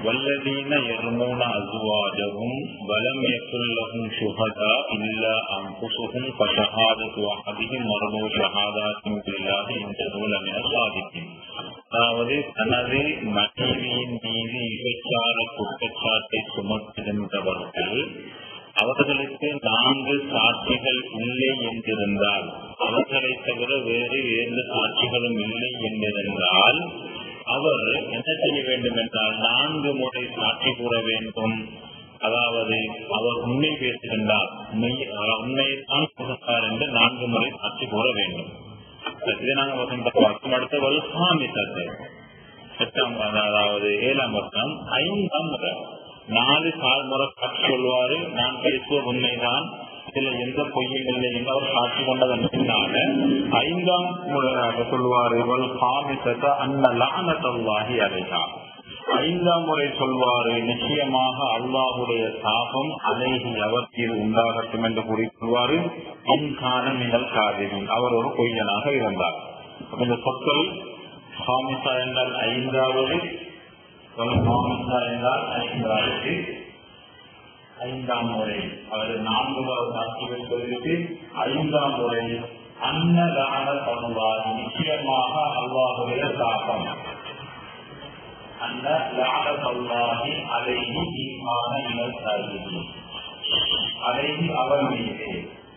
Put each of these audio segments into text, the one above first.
والذين يرمون أزواجهم ولم يكن لهم شهداء إلا أنفسهم فشهادة أحدهم مرضو شهادات بالله إنه لمن الصادقين அதாவது தனது மனைவியின் மீது விபச்சார குற்றச்சாட்டை சுமத்திருந்தவர்கள் அவர்களுக்கு நான்கு சாட்சிகள் இல்லை என்றிருந்தால் அவர்களை தவிர வேறு எந்த சாட்சிகளும் இல்லை என்றிருந்தால் அவர் என்ன செய்ய வேண்டும் என்றால் நான்கு முறை சாட்சி கூற வேண்டும் அதாவது அவர் உண்மை பேசுகின்றார் உண்மை உண்மையை தான் கொடுத்தார் என்று நான்கு முறை சாட்சி கூற வேண்டும் இதை நாங்கள் வசந்த பார்க்கும் அடுத்த வல்சாமி தத்து எட்டாம் அதாவது ஏழாம் வருஷம் ஐந்தாம் முறை நாலு கால் முறை சாட்சி சொல்வாரு நான் பேசுவது உண்மைதான் இதுல எந்த பொய்யும் இல்லை என்று அவர் சாட்சி கொண்டதன் பின்னால ஐந்தாம் முறையாக சொல்வாரு காமிசத்த அன்ன லானத்தல்லாகி அதைதான் ஐந்தாம் முறை சொல்வாரு நிச்சயமாக அல்லாஹுடைய சாபம் அலைகி அவர்த்தில் உண்டாகட்டும் என்று கூறி சொல்வாரு இன்கான மினல் காதிரி அவர் ஒரு பொய்யனாக இருந்தார் இந்த சொற்கள் காமிசா என்றால் ஐந்தாவது காமிசா என்றால் ஐந்தாவது ஐந்தாம் முறை அவர் நான்கு சாட்சிகள் சொல்லிட்டு ஐந்தாம் முறை அன்னதான பண்ணுவார் நிச்சயமாக அல்லாஹுடைய தாக்கம் அந்த லாடத்தல்லாஹி அலைஹி ஈமான இனல் சாதிகி அலைஹி அவர் மீது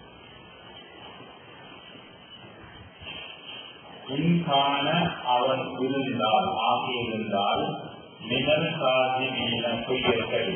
இன்கான அவன் இருந்தால் ஆகியிருந்தால் மினல் சாதி மீன பொய்யர்கள்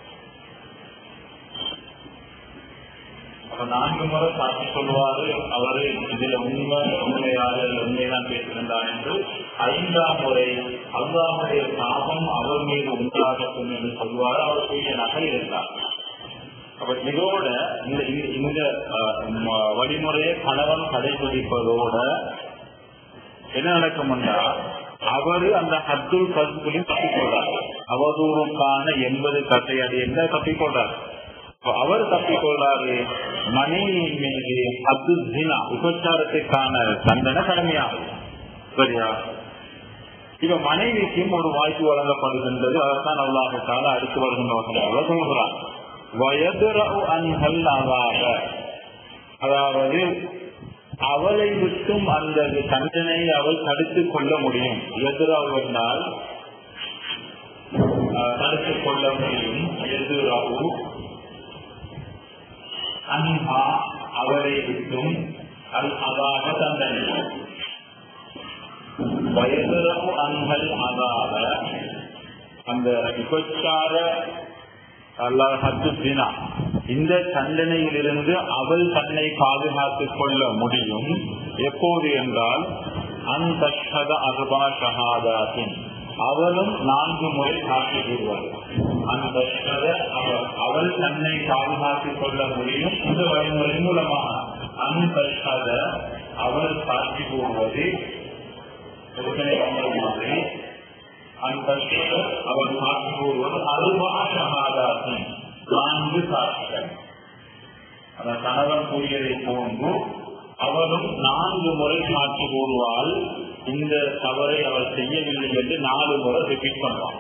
அப்ப நான்கு முறை சாட்சி சொல்லுவாரு அவரு இதுல உண்மை உண்மையாக உண்மைதான் பேசுகின்றார் என்று ஐந்தாம் முறை அல்லாவுடைய சாபம் அவர் மீது உண்டாகட்டும் என்று சொல்வார் அவர் பொய்யனாக இருந்தார் அப்ப இதோட இந்த இந்த வழிமுறையை கணவன் கடைபிடிப்பதோட என்ன நடக்கும்னா அவரு அந்த ஹத்துல் கருத்துலையும் தப்பிக்கொள்றார் அவதூறுக்கான எண்பது கட்டையடி என்ன தப்பிக்கொள்றார் அவர் தப்பிக்கொள்றாரு மனைவியின் மீது அப்து ஜினா விபச்சாரத்துக்கான தண்டனை கடமையாகும் சரியா இப்ப மனைவிக்கும் ஒரு வாய்ப்பு வழங்கப்படுகின்றது அதற்கான அல்லாஹால அடுத்து வருகின்ற வசனங்களை சொல்கிறார் வயதுரவு அன்கள் அதாக அதாவது அவளை விட்டும் அந்த தண்டனையை அவள் தடுத்துக் கொள்ள முடியும் எதிராக என்றால் தடுத்துக் கொள்ள முடியும் எதிராக அன்பா அவரை விட்டும் அல் அதாக தண்டனை வயதுரவு அன்கள் அதாக அந்த விபச்சார அல்லாஹ் ஹத்துனா இந்த தண்டனையிலிருந்து அவள் தன்னை பாதுகாத்துக் கொள்ள முடியும் எப்போது என்றால் அந்த அர்பா ஷஹாதாத்தின் அவளும் நான்கு முறை சாட்சி கூறுவாள் அந்த அவள் அவள் தன்னை பாதுகாத்துக் கொள்ள முடியும் இந்த வழிமுறை மூலமாக அந்த அவள் சாட்சி கூறுவது மாதிரி அந்த அவள் சாட்சி கூறுவது அருவா ஷஹாதாத்தி நான்கு சாட்சிகள் அந்த கணவன் கூறியதை போன்று அவளும் நான்கு முறை சாட்சி கூறுவாள் இந்த தவறை அவள் செய்யவில்லை என்று நாலு முறை ரிப்பீட் பண்ணுவான்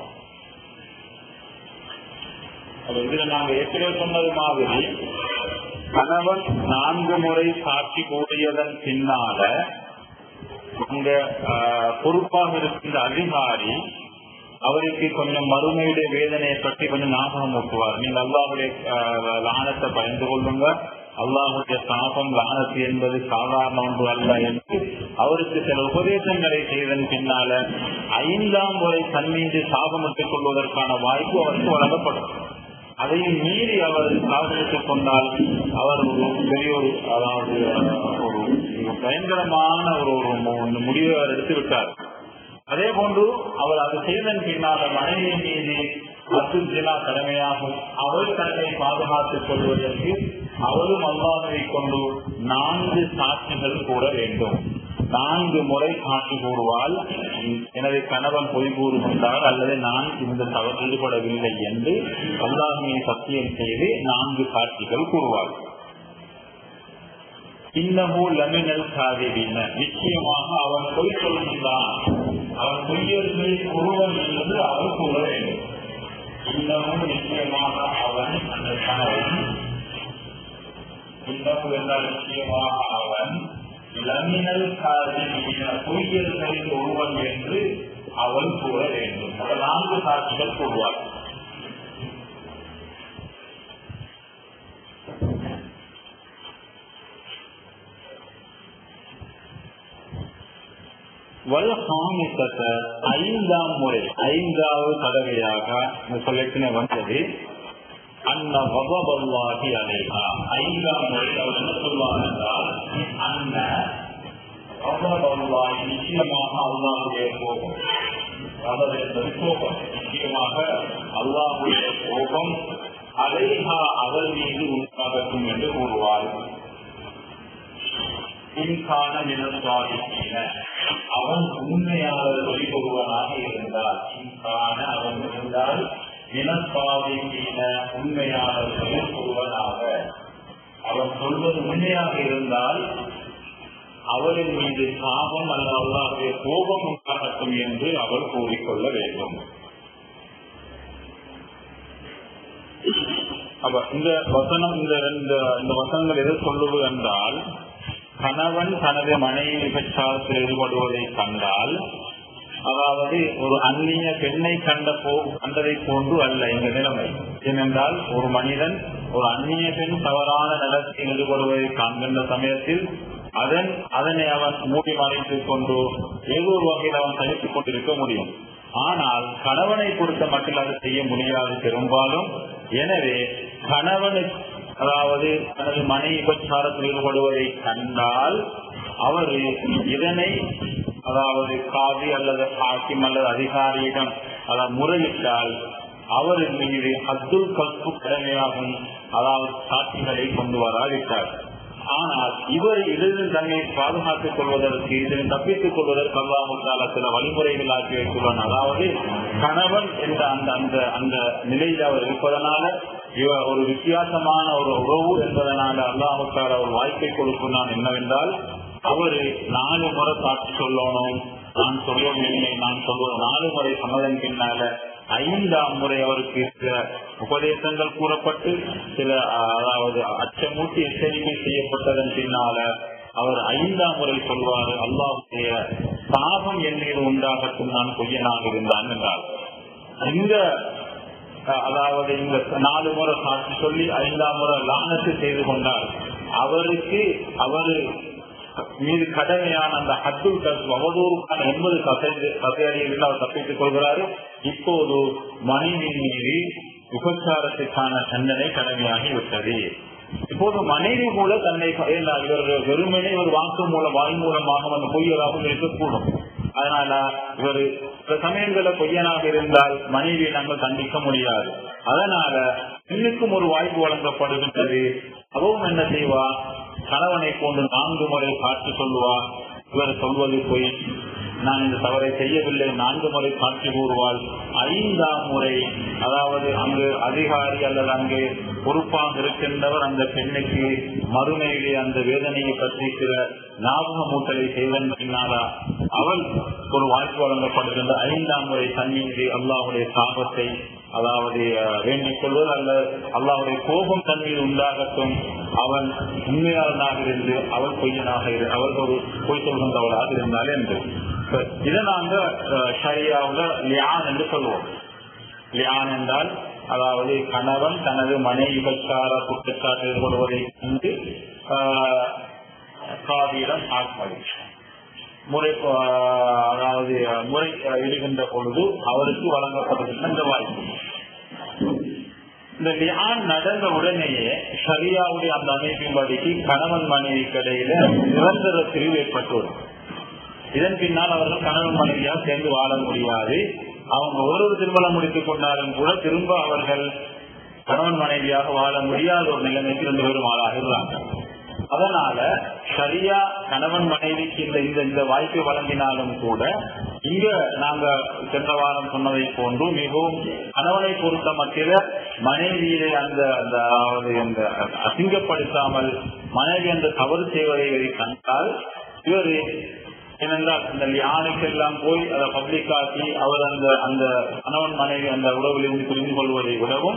இதுல நாங்க ஏற்கனவே சொன்னது மாதிரி கணவன் நான்கு முறை சாட்சி கூடியதன் பின்னால அங்க பொறுப்பாக இருக்கின்ற அதிகாரி அவருக்கு கொஞ்சம் மறுமையுடைய வேதனையை பற்றி கொஞ்சம் ஞாபகம் ஊட்டுவார் நீங்க அல்லாஹுடைய லானத்தை பயந்து கொள்ளுங்க அல்லாஹுடைய சாபம் லானத்து என்பது சாதாரண ஒன்று அல்ல என்று அவருக்கு சில உபதேசங்களை செய்ததன் பின்னால ஐந்தாம் முறை தன் மீது சாபமிட்டுக் கொள்வதற்கான வாய்ப்பு அவருக்கு வழங்கப்படும் அதையும் மீறி அவர் சாதனைத்துக் கொண்டால் அவர் ஒரு பெரிய ஒரு அதாவது ஒரு பயங்கரமான ஒரு ஒரு முடிவை அவர் எடுத்து விட்டார் அதே போன்று அவர் அது செய்தன் பின்னால் மனைவி மீது அசுஜினா கடமையாகும் அவள் தன்னை பாதுகாத்துக் கொள்வதற்கு அவளும் அல்லாஹை கொண்டு நான்கு சாட்சிகள் கூற வேண்டும் நான்கு முறை சாட்சி கூறுவாள் எனது கணவன் பொய் கூறுகின்றார் அல்லது நான் இந்த தவறு ஈடுபடவில்லை என்று அல்லாஹியை சத்தியம் செய்து நான்கு சாட்சிகள் கூறுவாள் இன்னமோ லமினல் காதிரின நிச்சயமாக அவன் பொய் சொல்கின்றான் அவன் பொய்யர்களில் ஒருவன் என்று அவர் கூற வேண்டும் என்றால் நிச்சயமாக அவன் இளமினல் காதின பொய்யர்களில் ஒருவன் என்று அவன் கூற வேண்டும் அந்த நான்கு சாட்சிகள் கூறுவார் வல்ஹாமிசத்த ஐந்தாம் முறை ஐந்தாவது தடவையாக முசலத்தின வந்தது அன்ன வபபல்லாஹி அலைஹா ஐந்தாம் முறை அவர் என்ன சொல்வார் என்றால் அன்ன வபபல்லாஹி நிச்சயமாக அல்லாஹுடைய கோபம் அதாவது என்பது கோபம் நிச்சயமாக அல்லாஹுடைய கோபம் அலைஹா அவர் மீது உண்டாகட்டும் என்று கூறுவார் இன்கான நிலசாதிக்கின அவன் உண்மையாளர் வெளிப்படுவனாக இருந்தால் இன்கான அவன் இருந்தால் நிலசாதிக்கின உண்மையாளர் வெளிப்படுவனாக அவன் சொல்வது உண்மையாக இருந்தால் அவரின் மீது சாபம் அல்ல அல்லாவுடைய கோபம் உண்டாகட்டும் என்று அவர் கூறிக்கொள்ள வேண்டும் அப்ப இந்த வசனம் இந்த ரெண்டு இந்த வசனங்கள் எது சொல்லுவது என்றால் கணவன் தனது மனைவி விபச்சாரத்தில் ஈடுபடுவதை கண்டால் அதாவது ஒரு அந்நிய பெண்ணை கண்ட போ கண்டதை போன்று அல்ல இந்த நிலைமை ஏனென்றால் ஒரு மனிதன் ஒரு அந்நிய பெண் தவறான நடத்தில் ஈடுபடுவதை காண்கின்ற சமயத்தில் அதன் அதனை அவன் மூடி மறைத்துக் கொண்டு ஏதோ ஒரு வகையில் அவன் சகித்துக் கொண்டிருக்க முடியும் ஆனால் கணவனை பொறுத்த மட்டும் அதை செய்ய முடியாது பெரும்பாலும் எனவே கணவனுக்கு அதாவது தனது மனைவி உபச்சாரத்தில் ஈடுபடுவதை கண்டால் அவர் இதனை அதாவது காதி அல்லது ஹாக்கிம் அல்லது அதிகாரியிடம் அதாவது முறையிட்டால் அவரின் மீது அப்துல் கல்பு கடமையாகும் அதாவது சாட்சிகளை கொண்டு வராவிட்டார் ஆனால் இவர் இதில் தன்னை பாதுகாத்துக் கொள்வதற்கு இதனை தப்பித்துக் கொள்வதற்கு அல்லாஹால சில வழிமுறைகள் ஆக்கி வைத்துள்ளான் அதாவது கணவன் என்ற அந்த அந்த அந்த நிலையில் அவர் இருப்பதனால இவர் ஒரு வித்தியாசமான ஒரு உறவு என்பதனால அல்லாஹால ஒரு வாய்ப்பை கொடுக்கிறான் என்னவென்றால் அவரு நாலு முறை சாட்சி சொல்லணும் நான் சொல்வது இல்லை நான் சொல்வது நாலு முறை சொன்னதன் பின்னால ஐந்தாம் முறை அவருக்கு சில உபதேசங்கள் கூறப்பட்டு சில அதாவது அச்சமூட்டி எச்சரிக்கை செய்யப்பட்டதன் பின்னால அவர் ஐந்தாம் முறை சொல்வார் அல்லாவுடைய பாவம் என் மீது உண்டாகட்டும் நான் பொய்யனாக இருந்தான் என்றார் இந்த அதாவது இந்த நாலு முறை சாட்சி சொல்லி ஐந்தாம் முறை லானத்து செய்து கொண்டார் அவருக்கு அவரு மீது கடமையான அந்த ஹத்துல் கஸ் அவதூறுக்கான எண்பது கசைந்து கசையடியில் அவர் தப்பித்துக் கொள்கிறாரு இப்போது மனைவி மீது விபச்சாரத்திற்கான தண்டனை கடமையாகி விட்டது இப்போது மனைவி கூட தன்னை இவர் வெறுமனே ஒரு வாக்கு மூலம் வாய் மூலமாக அந்த பொய்யராகவும் இருக்கக்கூடும் அதனால இவர் சில சமயங்கள பொய்யனாக இருந்தால் மனைவியை நாங்கள் கண்டிக்க முடியாது அதனால இன்னுக்கும் ஒரு வாய்ப்பு வழங்கப்படுகின்றது அவவும் என்ன செய்வா கணவனை போன்று நான்கு முறை காட்சி சொல்லுவா இவர் சொல்வது பொய் நான் இந்த தவறை செய்யவில்லை நான்கு முறை காட்சி கூறுவாள் ஐந்தாம் முறை அதாவது அங்கு அதிகாரி அல்லது அங்கு பொறுப்பாக இருக்கின்றவர் அந்த பெண்ணுக்கு மறுமையிலே அந்த வேதனையை பற்றி சில ஞாபக மூட்டலை செய்வதன் பின்னாலா அவள் ஒரு வாய்ப்பு வழங்கப்படுகின்ற ஐந்தாம் முறை தண்ணீர் அல்லாவுடைய சாபத்தை அதாவது வேண்டிக் கொள்வது அல்ல அல்லாவுடைய கோபம் தண்ணீர் உண்டாகட்டும் அவன் உண்மையாளனாக இருந்து அவள் பொய்யனாக இரு அவள் ஒரு பொய் சொல்கின்றவளாக இருந்தால் என்று இதை நாங்க ஷரியாவுல லியான் என்று சொல்லுவோம் லியான் என்றால் அதாவது கணவன் தனது மனைவி விபச்சார குற்றச்சாட்டு ஈடுபடுவதை கண்டு காவியிடம் ஆட்மதி முறை அதாவது முறை இடுகின்ற பொழுது அவருக்கு வழங்கப்படுகின்ற இந்த வாய்ப்பு இந்த லியான் நடந்த உடனேயே ஷரியாவுடைய அந்த அமைப்பின்படிக்கு கணவன் மனைவி இடையில நிரந்தர பிரிவு ஏற்பட்டுள்ளது இதன் பின்னால் அவர்கள் கணவன் மனைவியாக சேர்ந்து வாழ முடியாது அவங்க ஒரு திருமணம் முடித்துக் கொண்டாலும் கூட திரும்ப அவர்கள் கணவன் மனைவியாக வாழ முடியாத ஒரு நிலைமைக்கு ரெண்டு பேரும் ஆளாகிறாங்க அதனால சரியா கணவன் மனைவிக்கு இந்த இந்த இந்த வாய்ப்பை வழங்கினாலும் கூட இங்க நாங்க சென்ற வாரம் சொன்னதை போன்று மிகவும் கணவனை பொறுத்த மத்தியில மனைவியிலே அந்த அந்த அதாவது அந்த அசிங்கப்படுத்தாமல் மனைவி அந்த தவறு செய்வதை கண்டால் இவர் ஏனென்றால் இந்த யானைக்கு எல்லாம் போய் அதை பப்ளிக் ஆக்கி அவர் அந்த அந்த கணவன் மனைவி அந்த உறவில் இருந்து புரிந்து கொள்வதை விடவும்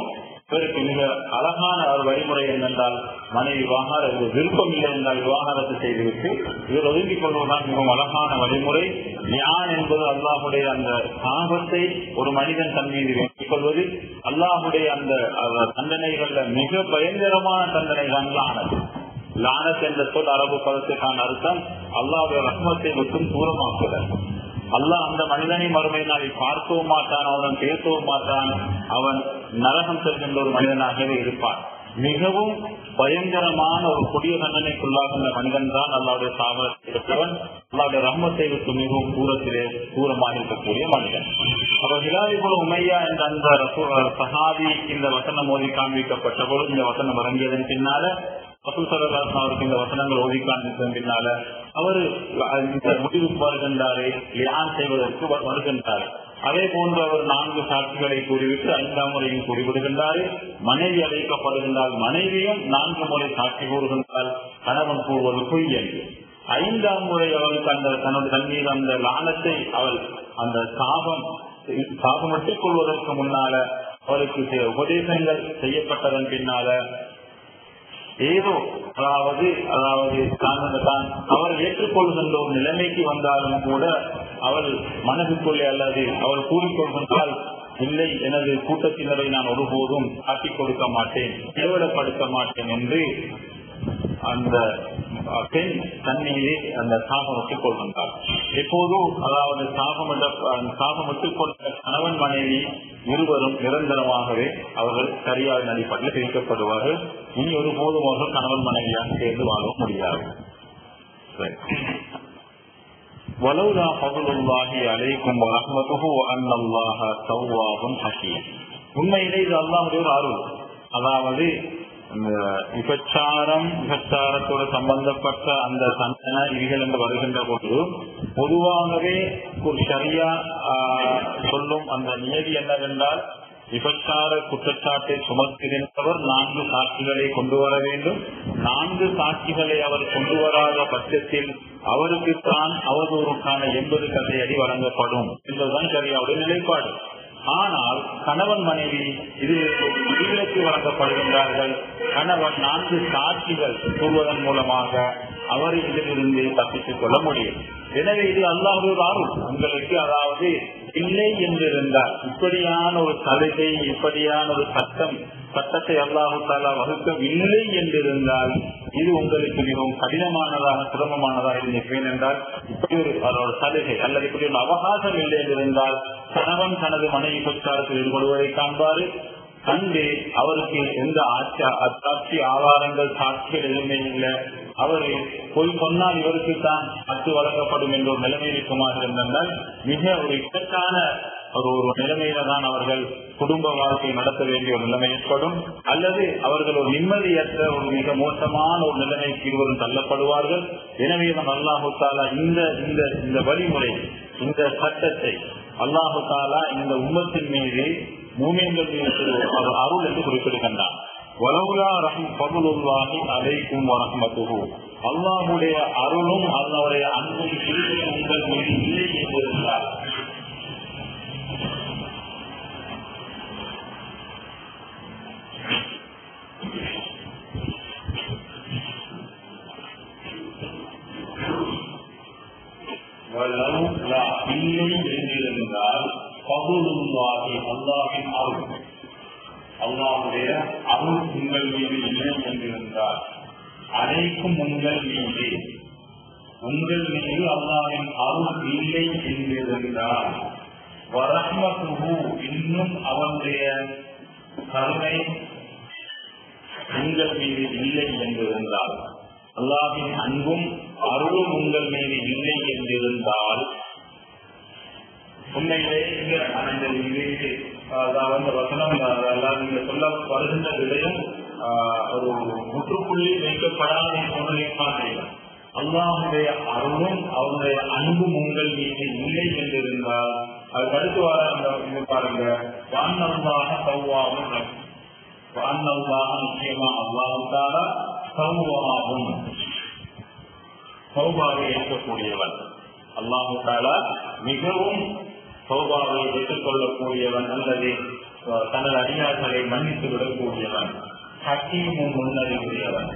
இவருக்கு மிக அழகான ஒரு வழிமுறை என்னென்றால் மனைவி விவகார விருப்பம் இல்லை என்றால் விவாகரத்து செய்துவிட்டு இவர் ஒதுங்கிக் கொள்வதுதான் மிகவும் அழகான வழிமுறை யான் என்பது அல்லாஹுடைய அந்த சாபத்தை ஒரு மனிதன் தன் மீது வைத்துக் கொள்வது அல்லாஹுடைய அந்த தண்டனைகள்ல மிக பயங்கரமான தண்டனை தான் லானது லானத் என்ற சொல் அரபு பதத்துக்கான அர்த்தம் அல்லாவுடைய ரத்மத்தை மட்டும் தூரமாக்குதல் அல்லாஹ் அந்த மனிதனை மறுமை நாளில் பார்க்கவும் மாட்டான் அவன் பேசவும் மாட்டான் அவன் நரகம் செல்கின்ற ஒரு மனிதனாகவே இருப்பான் மிகவும் பயங்கரமான ஒரு கொடிய தண்டனைக்குள்ளாகின்ற மனிதன் தான் அல்லாவுடைய சாகரத்தை பெற்றவன் அல்லாவுடைய ரம்மத்தை விட்டு மிகவும் தூரத்திலே தூரமாக இருக்கக்கூடிய மனிதன் அப்ப ஹிலாரிபுல் உமையா என்ற அந்த சஹாபி இந்த வசனம் மோதி காண்பிக்கப்பட்ட பொழுது இந்த வசனம் இறங்கியதன் பின்னால ரசூசல்லாசன் அவருக்கு இந்த வசனங்கள் ஓதி காண்பித்ததன் பின்னால அவர் இந்த முடிவுக்கு வருகின்றாரே லியான் செய்வதற்கு வருகின்றார் அதே போன்று அவர் நான்கு சாட்சிகளை கூறிவிட்டு ஐந்தாம் முறையும் கூறிவிடுகின்றார் மனைவி அழைக்கப்படுகின்றால் மனைவியும் நான்கு முறை சாட்சி கூறுகின்றால் கணவன் கூறுவது பொய் என்று ஐந்தாம் முறை அவளுக்கு அந்த தன்னுடைய தண்ணீர் அந்த லானத்தை அவள் அந்த சாபம் சாபமிட்டுக் கொள்வதற்கு முன்னால அவளுக்கு சில உபதேசங்கள் செய்யப்பட்டதன் பின்னால ஏதோ அதாவது அதாவது தான் அவர் ஏற்றுக்கொள்கின்ற ஒரு நிலைமைக்கு வந்தாலும் கூட அவள் மனதுக்குள்ளே அல்லது அவள் கூறிக்கொள்கின்றால் இல்லை எனது கூட்டத்தினரை நான் ஒருபோதும் காட்டிக் கொடுக்க மாட்டேன் கேவலப்படுத்த மாட்டேன் என்று அந்த பெண் தண்ணீரை அந்த சாபம் விட்டுக் கொள்கின்றார் எப்போதும் அதாவது சாபம் சாபம் விட்டுக் கொண்ட கணவன் மனைவி இருவரும் நிரந்தரமாகவே அவர்கள் சரியான அடிப்படையில் பிரிக்கப்படுவார்கள் இனி ஒருபோதும் அவர்கள் கணவன் மனைவியாக சேர்ந்து வாழ முடியாது ولولا فضل الله عليكم ورحمته وان الله تواب حكيم உண்மையிலே இது அல்லாஹுடைய ஒரு அருள் அதாவது விபச்சாரம் விபச்சாரத்தோடு சம்பந்தப்பட்ட அந்த தண்டனை விதிகள் என்று வருகின்ற பொழுது பொதுவாகவே ஒரு சரியா சொல்லும் அந்த நியதி என்னவென்றால் விபச்சார குற்றச்சாட்டை சுமத்துகின்றவர் நான்கு சாட்சிகளை கொண்டு வர வேண்டும் நான்கு சாட்சிகளை அவர் கொண்டு வராத பட்சத்தில் அவருக்கு தான் அவதூறுக்கான எண்பது கதையடி வழங்கப்படும் என்பதுதான் சரியாவுடைய நிலைப்பாடு ஆனால் கணவன் மனைவி இதில் விதிவிலக்கு வழங்கப்படுகின்றார்கள் கணவன் நான்கு சாட்சிகள் கூறுவதன் மூலமாக அவர் இதிலிருந்து தப்பித்துக் கொள்ள முடியும் எனவே இது அல்லாஹ் அருள் உங்களுக்கு அதாவது இல்லை என்றிருந்தால் இப்படியான ஒரு சலுகை இப்படியான ஒரு சட்டம் சட்டத்தை அல்லாஹு தாலா வகுக்கவில்லை என்றிருந்தால் இது உங்களுக்கு மிகவும் கடினமானதாக சிரமமானதாக இருந்திருப்பேன் என்றால் இப்படி ஒரு ஒரு சலுகை அல்லது இப்படி ஒரு அவகாசம் இல்லை என்றிருந்தால் கணவன் தனது மனைவி பிரச்சாரத்தில் ஈடுபடுவதை காண்பாரு கண்டு அவருக்கு எந்த அத்தாட்சி ஆதாரங்கள் சாட்சிகள் எதுவுமே இல்லை அவரு போய் சொன்னால் இவருக்கு தான் அத்து வழங்கப்படும் என்ற ஒரு நிலைமை இருக்குமாக இருந்தால் மிக ஒரு இக்கட்டான ஒரு ஒரு நிலைமையில தான் அவர்கள் குடும்ப வாழ்க்கை நடத்த வேண்டிய ஒரு நிலைமை ஏற்படும் அல்லது அவர்கள் ஒரு நிம்மதியற்ற ஒரு மிக மோசமான ஒரு நிலைமைக்கு இருவரும் தள்ளப்படுவார்கள் எனவே தான் அல்லாஹு தாலா இந்த இந்த இந்த வழிமுறை இந்த சட்டத்தை அல்லாஹு தாலா இந்த உம்மத்தின் மீது மூமியங்கள் மீது ஒரு அருள் என்று குறிப்பிடுகின்றான் வலவுலா ரஹம் பகுலுல்லாஹி அலைக்கும் வரஹமத்துஹு அல்லாஹுடைய அருளும் அல்லாவுடைய அன்பும் கிருபையும் உங்கள் மீது இல்லை என்று இருந்தார் இல்லை என்றிருந்தால் பகுலுல்லாஹி அல்லாஹின் அருள் அல்லாவுடைய அருள் உங்கள் மீது இல்லை என்றிருந்தால் அனைக்கும் உங்கள் மீது உங்கள் மீது அல்லாவின் அருள் இல்லை என்றிருந்தால் வரமத்துகு இன்னும் அவனுடைய கருணை உங்கள் மீது இல்லை என்றிருந்தால் அல்லாவின் அன்பும் அருளும் உங்கள் மீது இல்லை என்றிருந்தால் உண்மையிலே இங்க அந்த இது அதாவது வசனம் அதாவது இங்க சொல்ல வருகின்ற விடயம் ஒரு முற்றுப்புள்ளி வைக்கப்படாத ஒன்றைய பார்க்கிறேன் அல்லாஹுடைய அருளும் அவருடைய அன்பும் உங்கள் மீது இல்லை என்றிருந்தால் அது அடுத்து வர பாருங்க வானல்லாக சௌவாவும் வானல்லாக நிச்சயமா அல்லாஹால சௌவாவும் சௌபாவை ஏற்கக்கூடியவன் அல்லாஹு தாலா மிகவும் சௌபாவை ஏற்றுக்கொள்ளக்கூடியவன் அல்லது தனது அடியார்களை மன்னித்து விடக்கூடியவன் ஹக்கீமும் முன்னறிவுடையவன்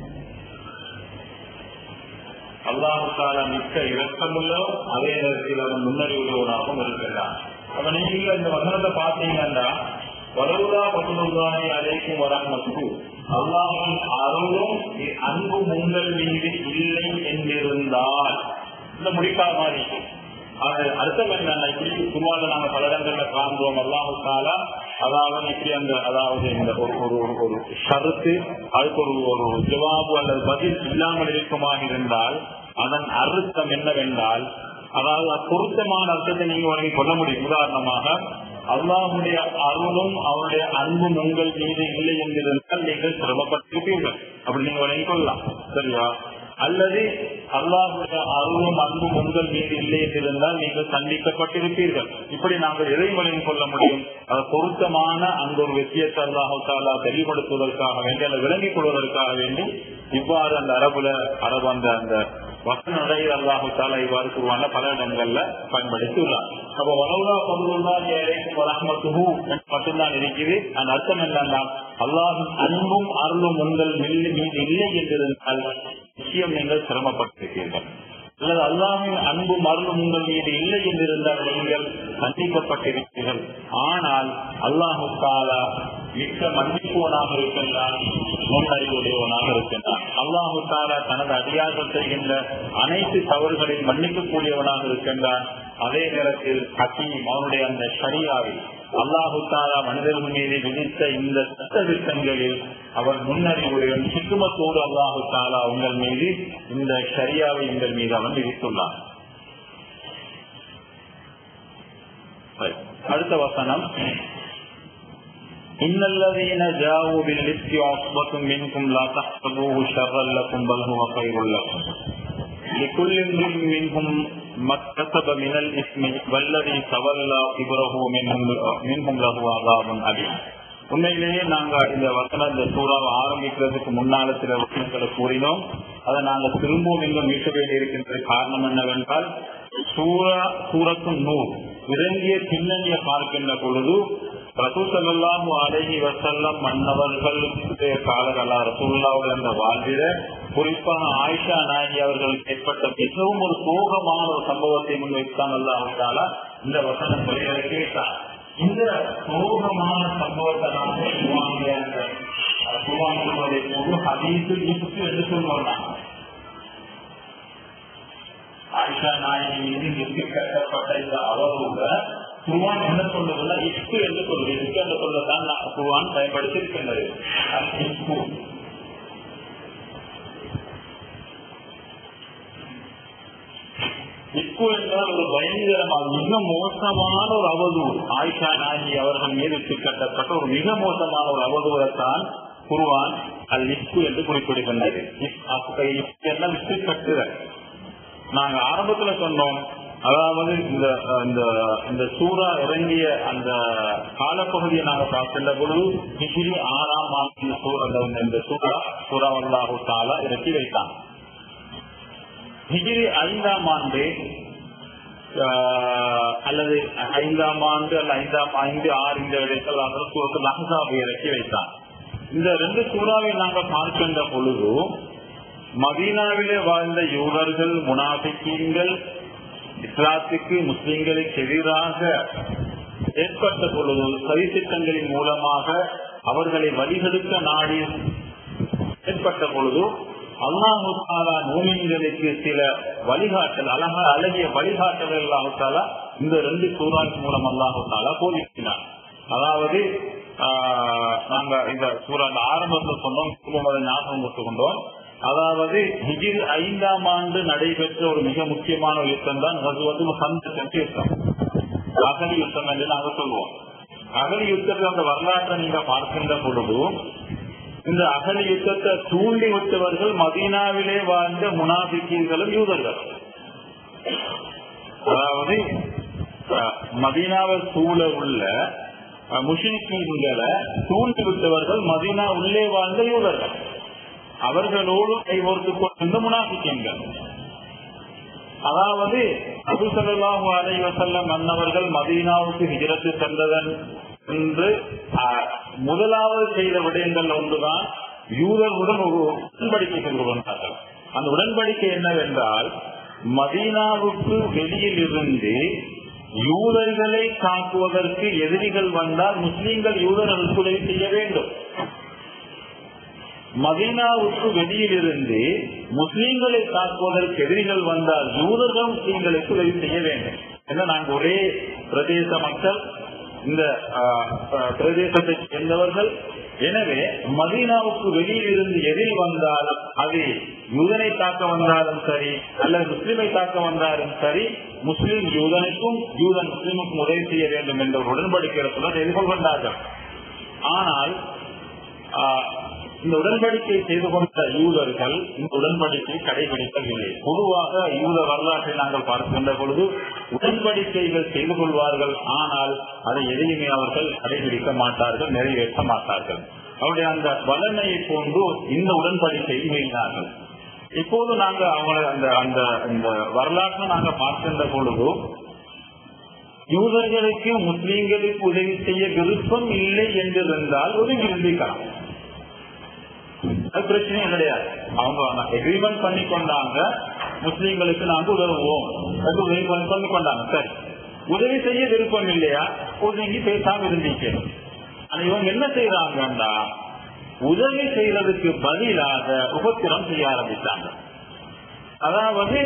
அல்லாஹு தாலா மிக்க இரக்கமுள்ள அதே நேரத்தில் அவன் முன்னறிவுள்ளவனாகவும் இருக்கின்றான் அவன் நீங்க இந்த வசனத்தை பார்த்தீங்கன்னா வலவுலா பசுலுல்லாஹி அலைக்கும் வரமத்து அல்லாஹின் அருளும் அன்பு உங்கள் மீது இல்லை என்றிருந்தால் இந்த முடிக்காத மாதிரி அது அர்த்தம் என்ன இப்படி குருவால நாங்க பல இடங்கள்ல காண்போம் அல்லாஹு தாலா அதாவது இப்படி அந்த அதாவது இந்த ஒரு ஒரு ஒரு ஒரு ஷருத்து அதுக்கு ஒரு ஒரு ஜவாபு அல்லது பதில் இல்லாமல் இருக்குமாக இருந்தால் அதன் அர்த்தம் என்னவென்றால் அதாவது பொருத்தமான அர்த்தத்தை நீங்க வழங்கி கொள்ள முடியும் உதாரணமாக அல்லாஹுடைய அருளும் அவருடைய அன்பும் உங்கள் மீது இல்லை என்றிருந்தால் நீங்கள் சிரமப்பட்டிருப்பீர்கள் அப்படி நீங்க வழங்கிக் கொள்ளலாம் சரியா அல்லது அல்லாஹுடைய அருளும் அன்பும் உங்கள் மீது இல்லை என்றிருந்தால் நீங்கள் தண்டிக்கப்பட்டிருப்பீர்கள் இப்படி நாங்கள் எதை வழங்கிக் கொள்ள முடியும் அது பொருத்தமான அந்த ஒரு விஷயத்தை அல்லாஹு தாலா தெளிவுபடுத்துவதற்காக வேண்டி அல்லது விளங்கிக் கொள்வதற்காக வேண்டி இவ்வாறு அந்த அரபுல அரபு அந்த அந்த வசன நடையில் அல்லாஹு தாலா இவ்வாறு கூறுவாங்க பல இடங்கள்ல பயன்படுத்தி உள்ளார் அப்ப வளவுலா பொருளுள்ளா வரமத்துஹு மட்டும்தான் இருக்குது அந்த அர்த்தம் என்னன்னா அல்லாஹின் அன்பும் அருளும் உங்கள் மீது இல்லை என்றிருந்தால் நிச்சயம் நீங்கள் சிரமப்பட்டிருக்கீர்கள் அல்லது அல்லாஹின் அன்பும் அருளும் உங்கள் மீது இல்லை என்றிருந்தால் நீங்கள் சந்திக்கப்பட்டிருக்கிறீர்கள் ஆனால் அல்லாஹு தாலா மிக்க மன்னிப்புவனாக இருக்கின்றான் முன்னறிவுடையவனாக இருக்கின்றான் அல்லாஹு தாலா தனது அடியார்கள் செய்கின்ற அனைத்து தவறுகளையும் மன்னிக்கக்கூடியவனாக இருக்கின்றான் அதே நேரத்தில் ஹக்கீம் அவனுடைய அந்த ஷரியாவில் அல்லாஹு தாலா மனிதர்கள் மீது விதித்த இந்த சட்ட திட்டங்களில் அவர் முன்னறிவுடன் சிக்குமத்தோடு அல்லாஹு தாலா உங்கள் மீது இந்த ஷரியாவை உங்கள் மீது அவன் விதித்துள்ளான் அடுத்த வசனம் إن الذين جاءوا بالإفك عصبة منكم لا تحسبوه شرا لكم بل هو خير لكم لكل امرئ منهم ما اكتسب من الإثم والذي تولى كبره منهم منهم له عذاب أليم உண்மையிலேயே நாங்க இந்த வசனம் இந்த சூறாவை ஆரம்பிக்கிறதுக்கு முன்னால சில வசனங்களை கூறினோம் அதை நாங்க திரும்பவும் இங்க மீட்க வேண்டி இருக்கின்ற காரணம் என்னவென்றால் சூரா சூரத்தும் நூல் இறங்கிய பின்னணியை பார்க்கின்ற பொழுது ரசூசல்லாஹு அழகி வசல்லம் மன்னவர்கள் காலகளா ரசூல்லாவுடைய அந்த வாழ்விட குறிப்பாக ஆயிஷா நாயகி அவர்களுக்கு ஏற்பட்ட மிகவும் ஒரு சோகமான ஒரு சம்பவத்தை முன்வைத்தான் அல்லாஹால இந்த வசனங்களை கேட்டார் இந்த சோகமான சம்பவத்தை நாம் குருவானுடைய அந்த குருவானுடைய போது ஹதீஸு இப்புக்கு என்று சொல்லுவோம் ஆயிஷா நாயகி மீது நிறுத்தி கட்டப்பட்ட இந்த அவரோட குருவான் என்ன சொல்றதுன்னா இஸ்கு என்று சொல்றது இஸ்கு என்று சொல்றதான் குருவான் பயன்படுத்தி இருக்கின்றது இஸ்கு இஸ்கு என்றால் ஒரு பயங்கரமாக மிக மோசமான ஒரு அவதூறு ஆயிஷா நாயகி அவர்கள் மீது கட்டப்பட்ட ஒரு மிக மோசமான ஒரு அவதூறத்தான் குருவான் அல் இஸ்கு என்று குறிப்பிடுகின்றது என்ன விட்டு கட்டுதல் நாங்க ஆரம்பத்துல சொன்னோம் அதாவது இந்த இந்த இந்த சூறா இறங்கிய அந்த காலப்பகுதியை நாங்க பார்க்கின்ற பொழுது ஹிஜிரி ஆறாம் ஆண்டு இந்த சூறா சூறா அல்லாஹு தாலா இறக்கி வைத்தான் ஹிஜிரி ஐந்தாம் ஆண்டு அல்லது ஐந்தாம் ஆண்டு அல்ல ஐந்தாம் ஐந்து ஆறு இந்த இடத்தில் சூரத்தில் அஹாபை இறக்கி வைத்தான் இந்த ரெண்டு சூறாவை நாங்கள் பார்க்கின்ற பொழுது மதீனாவிலே வாழ்ந்த யூதர்கள் முனாபிக்கீன்கள் இஸ்லாத்துக்கு முஸ்லிம்களுக்கு எதிராக ஏற்பட்ட பொழுது சதித்திட்டங்களின் மூலமாக அவர்களை வழிகெடுக்க நாடி ஏற்பட்ட பொழுது அல்லாஹு தாலா மூமின்களுக்கு சில வழிகாட்டல் அழகா அழகிய வழிகாட்டல் அல்லாஹு தாலா இந்த ரெண்டு சூறாவின் மூலம் அல்லாஹு தாலா போதிக்கிறார் அதாவது நாங்க இந்த சூறா ஆரம்பத்தில் சொன்னோம் குடும்பத்தை ஞாபகம் கொடுத்து கொண்டோம் அதாவது ஹிஜிர் ஐந்தாம் ஆண்டு நடைபெற்ற ஒரு மிக முக்கியமான ஒரு யுத்தம் தான் வந்து சந்த யுத்தம் அகலி யுத்தம் என்று நாங்கள் சொல்லுவோம் அகலி யுத்தத்தில் அந்த வரலாற்றை நீங்க பார்க்கின்ற பொழுது இந்த அகலி யுத்தத்தை தூண்டி விட்டவர்கள் மதீனாவிலே வாழ்ந்த முனாபிக்கீர்களும் யூதர்கள் அதாவது மதீனாவை சூழ உள்ள முஷினிக்கீன்களை தூண்டி விட்டவர்கள் மதீனா உள்ளே வாழ்ந்த யூதர்கள் அவர்களோடு கைகோர்த்து கொண்டிருந்த முனாபிக்கீன்கள் அதாவது அபுசல்லாஹு அலை வசல்லம் மன்னவர்கள் மதீனாவுக்கு ஹிஜரத்து சென்றதன் என்று ஆஹ், முதலாவது செய்த விடயங்கள் ஒன்றுதான் யூதர்களுடன் ஒரு உடன்படிக்கை செய்து கொண்டார்கள் அந்த உடன்படிக்கை என்னவென்றால் மதீனாவுக்கு வெளியில் இருந்து யூதர்களை தாக்குவதற்கு எதிரிகள் வந்தால் முஸ்லிம்கள் யூதர்களுக்கு உதவி செய்ய வேண்டும் மதீனாவுக்கு வெளியில் இருந்து முஸ்லிம்களை தாக்குவதற்கு எதிரிகள் வந்தால் யூதர்கள் முஸ்லிம்களுக்கு உதவி செய்ய வேண்டும் ஏன்னா நாங்கள் ஒரே பிரதேச மக்கள் இந்த ஆஹ், ஆஹ், பிரதேசத்தை சேர்ந்தவர்கள் எனவே மதீனாவுக்கு வெளியில் இருந்து எதிரி வந்தால் அது யூதனை தாக்க வந்தாலும் சரி அல்லது முஸ்லிமை தாக்க வந்தாலும் சரி முஸ்லிம் யூதனுக்கும் யூதன் முஸ்லிமுக்கும் உதவி செய்ய வேண்டும் என்ற ஒரு உடன்படிக்கையுடன் எதிர்கொள்கின்றார்கள் ஆனால் ஆஹ், இந்த உடன்படிக்கை செய்து கொண்ட யூதர்கள் இந்த உடன்படிக்கை கடைபிடிக்கவில்லை பொதுவாக யூத வரலாற்றை நாங்கள் பார்க்கின்ற பொழுது உடன்படிக்கைகள் செய்து கொள்வார்கள் ஆனால் அதை எதையுமே அவர்கள் கடைபிடிக்க மாட்டார்கள் நிறைவேற்ற மாட்டார்கள் அவருடைய அந்த வல்லமையை போன்று இந்த உடன்படிக்கையை மீறினார்கள் இப்போது நாங்க அவங்க அந்த அந்த இந்த வரலாற்றை நாங்க பார்க்கின்ற பொழுது யூதர்களுக்கு முஸ்லீம்களுக்கு உதவி செய்ய விருப்பம் இல்லை என்றிருந்தால் ஒதுங்கி இருந்திருக்கலாம் அது பிரச்சனையே கிடையாது அவங்க எக்ரிமெண்ட் பண்ணி கொண்டாங்க முஸ்லீம்களுக்கு நாங்க உதவுவோம் அது உதவி பண்ணி பண்ணி கொண்டாங்க சரி உதவி செய்ய விருப்பம் இல்லையா ஒதுங்கி பேசாம இருந்தீங்க ஆனா இவங்க என்ன செய்யறாங்கன்னா உதவி செய்யறதுக்கு பதிலாக உபத்திரம் செய்ய ஆரம்பித்தாங்க அதாவது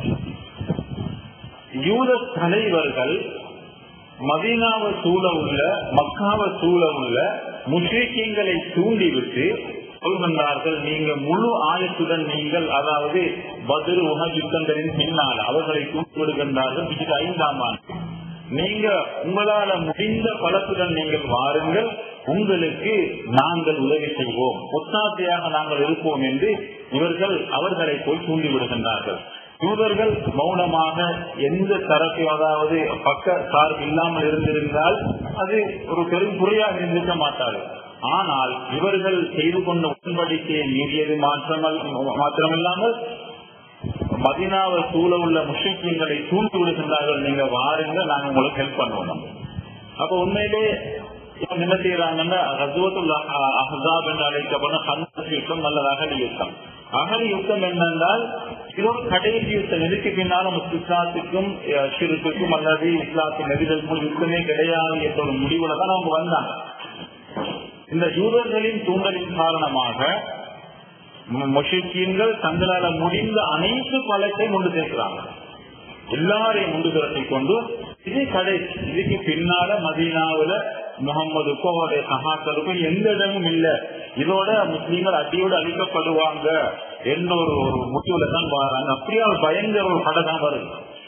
யூத தலைவர்கள் மதீனாவை சூழ உள்ள மக்காவை சூழ உள்ள முஷிக்கங்களை தூண்டிவிட்டு சொல்கின்றார்கள் நீங்க முழு ஆயத்துடன் நீங்கள் அதாவது பதில் உண யுத்தங்களின் பின்னால் அவர்களை தூண்டி விடுகின்றார்கள் இது ஐந்தாம் ஆண்டு நீங்க உங்களால முடிந்த பலத்துடன் நீங்கள் வாருங்கள் உங்களுக்கு நாங்கள் உதவி செய்வோம் ஒத்தாசையாக நாங்கள் இருப்போம் என்று இவர்கள் அவர்களை போய் தூண்டி விடுகின்றார்கள் யூதர்கள் மௌனமாக எந்த தரப்பு அதாவது பக்க சார்பு இல்லாமல் இருந்திருந்தால் அது ஒரு பெரும் குறையாக இருந்திருக்க மாட்டார்கள் ஆனால் இவர்கள் செய்து கொண்ட உடன்படிக்கையை மீறியது மாற்றமல் மாத்திரமில்லாமல் மதினாவை சூழ உள்ள முஷிக்கங்களை தூண்டி விடுகின்றார்கள் நீங்க வாருங்க நாங்க உங்களுக்கு ஹெல்ப் பண்ணுவோம் அப்ப உண்மையிலே இவங்க என்ன செய்யறாங்கன்னா ரஜுவத்துல் அஹாப் என்று அழைக்கப்படும் ஹந்தக் யுத்தம் அல்லது அகலி யுத்தம் அகலி யுத்தம் என்னென்றால் இது ஒரு கடைசி யுத்தம் இதுக்கு பின்னாலும் இஸ்லாத்துக்கும் ஷிருக்கும் அல்லது இஸ்லாத்தின் நெறிதலுக்கும் யுத்தமே கிடையாது என்ற ஒரு முடிவுல தான் அவங்க வந்தாங்க இந்த யூதர்களின் தூண்டலின் காரணமாக முஷிக்கீன்கள் தங்களால முடிந்த அனைத்து பலத்தையும் கொண்டு சேர்க்கிறாங்க எல்லாரையும் முண்டு திரட்டி கொண்டு இது கடைசி இதுக்கு பின்னால மதீனாவுல முகம்மதுக்கோ அவருடைய சகாக்களுக்கும் எந்த இடமும் இல்ல இதோட முஸ்லீம்கள் அடியோடு அழிக்கப்படுவாங்க என்ற ஒரு ஒரு முடிவுல தான் வராங்க அப்படியே ஒரு பயங்கர ஒரு படை தான் வருது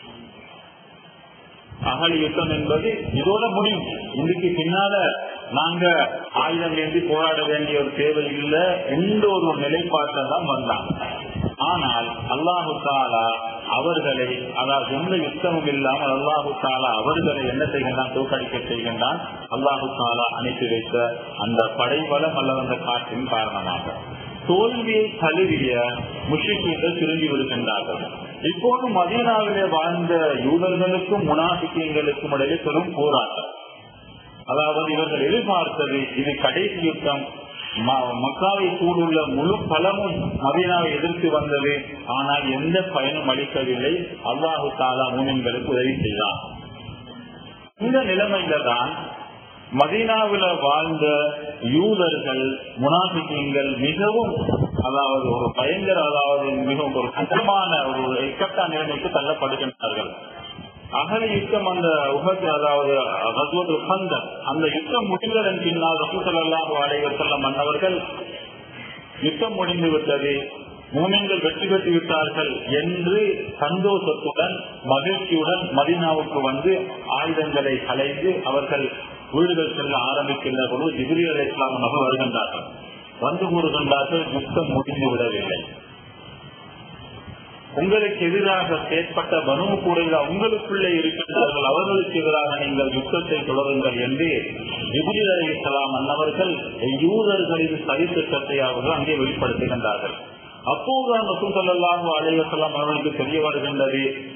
அகல் யுத்தம் என்பது இதோட முடியும் இதுக்கு பின்னால நாங்க ஆயுதம் ஏந்தி போராட வேண்டிய ஒரு தேவை இல்லை எந்த ஒரு நிலைப்பாட்டை தான் வந்தாங்க ஆனால் அல்லாஹு தாலா அவர்களை அதாவது எந்த யுத்தமும் இல்லாமல் அல்லாஹு தாலா அவர்களை என்ன செய்கின்றான் தோக்கடிக்க செய்கின்றான் அல்லாஹு தாலா அனுப்பி வைத்த அந்த படைபலம் அல்லது அந்த காற்றின் காரணமாக தோல்வியை தழுவிய முஷிக்கீர்கள் திரும்பி விடுகின்றார்கள் இப்போது மதீனாவிலே வாழ்ந்த யூதர்களுக்கும் முனாபிக்கியங்களுக்கும் இடையே பெரும் போராட்டம் அதாவது இவர்கள் எதிர்பார்த்தது இது கடைசி யுத்தம் மக்காவை சூடுள்ள முழு பலமும் மதீனாவை எதிர்த்து வந்தது ஆனால் எந்த பயனும் அளிக்கவில்லை அல்லாஹு தாலா மூமின்களுக்கு உதவி செய்தார் இந்த நிலைமையில தான் மதீனாவில வாழ்ந்த யூதர்கள் முனாபிக்கங்கள் மிகவும் அதாவது ஒரு பயங்கர அதாவது மிகவும் ஒரு கஷ்டமான ஒரு இக்கட்டா நிலைமைக்கு தள்ளப்படுகின்றார்கள் அகல யுத்தம் அந்த உகத்து அதாவது ரஜுவது உகந்தன் அந்த யுத்தம் முடிந்ததன் பின்னால் ரசூசல்லாஹு அலைவசல்லம் மன்னவர்கள் யுத்தம் முடிந்து விட்டது மூமின்கள் வெற்றி பெற்று விட்டார்கள் என்று சந்தோஷத்துடன் மகிழ்ச்சியுடன் மதினாவுக்கு வந்து ஆயுதங்களை கலைந்து அவர்கள் வீடுகள் செல்ல ஆரம்பிக்கின்ற பொழுது ஜிபிரி அலை இஸ்லாம் நபர் வருகின்றார்கள் வந்து கூறுகின்றார்கள் யுத்தம் முடிந்து விடவில்லை உங்களுக்கு எதிராக செயற்பட்ட பனு கூடையில் உங்களுக்குள்ளே இருக்கின்றார்கள் அவர்களுக்கு எதிராக நீங்கள் யுத்தத்தை தொடருங்கள் என்று ஜிபுரி அலி இஸ்லாம் அன்னவர்கள் யூதர்களின் சதித்திட்டத்தை அவர்கள் அங்கே வெளிப்படுத்துகின்றார்கள் அப்போதுதான் ரசூசல்லாஹு அலைவசல்லாம் அவர்களுக்கு தெரிய வருகின்றது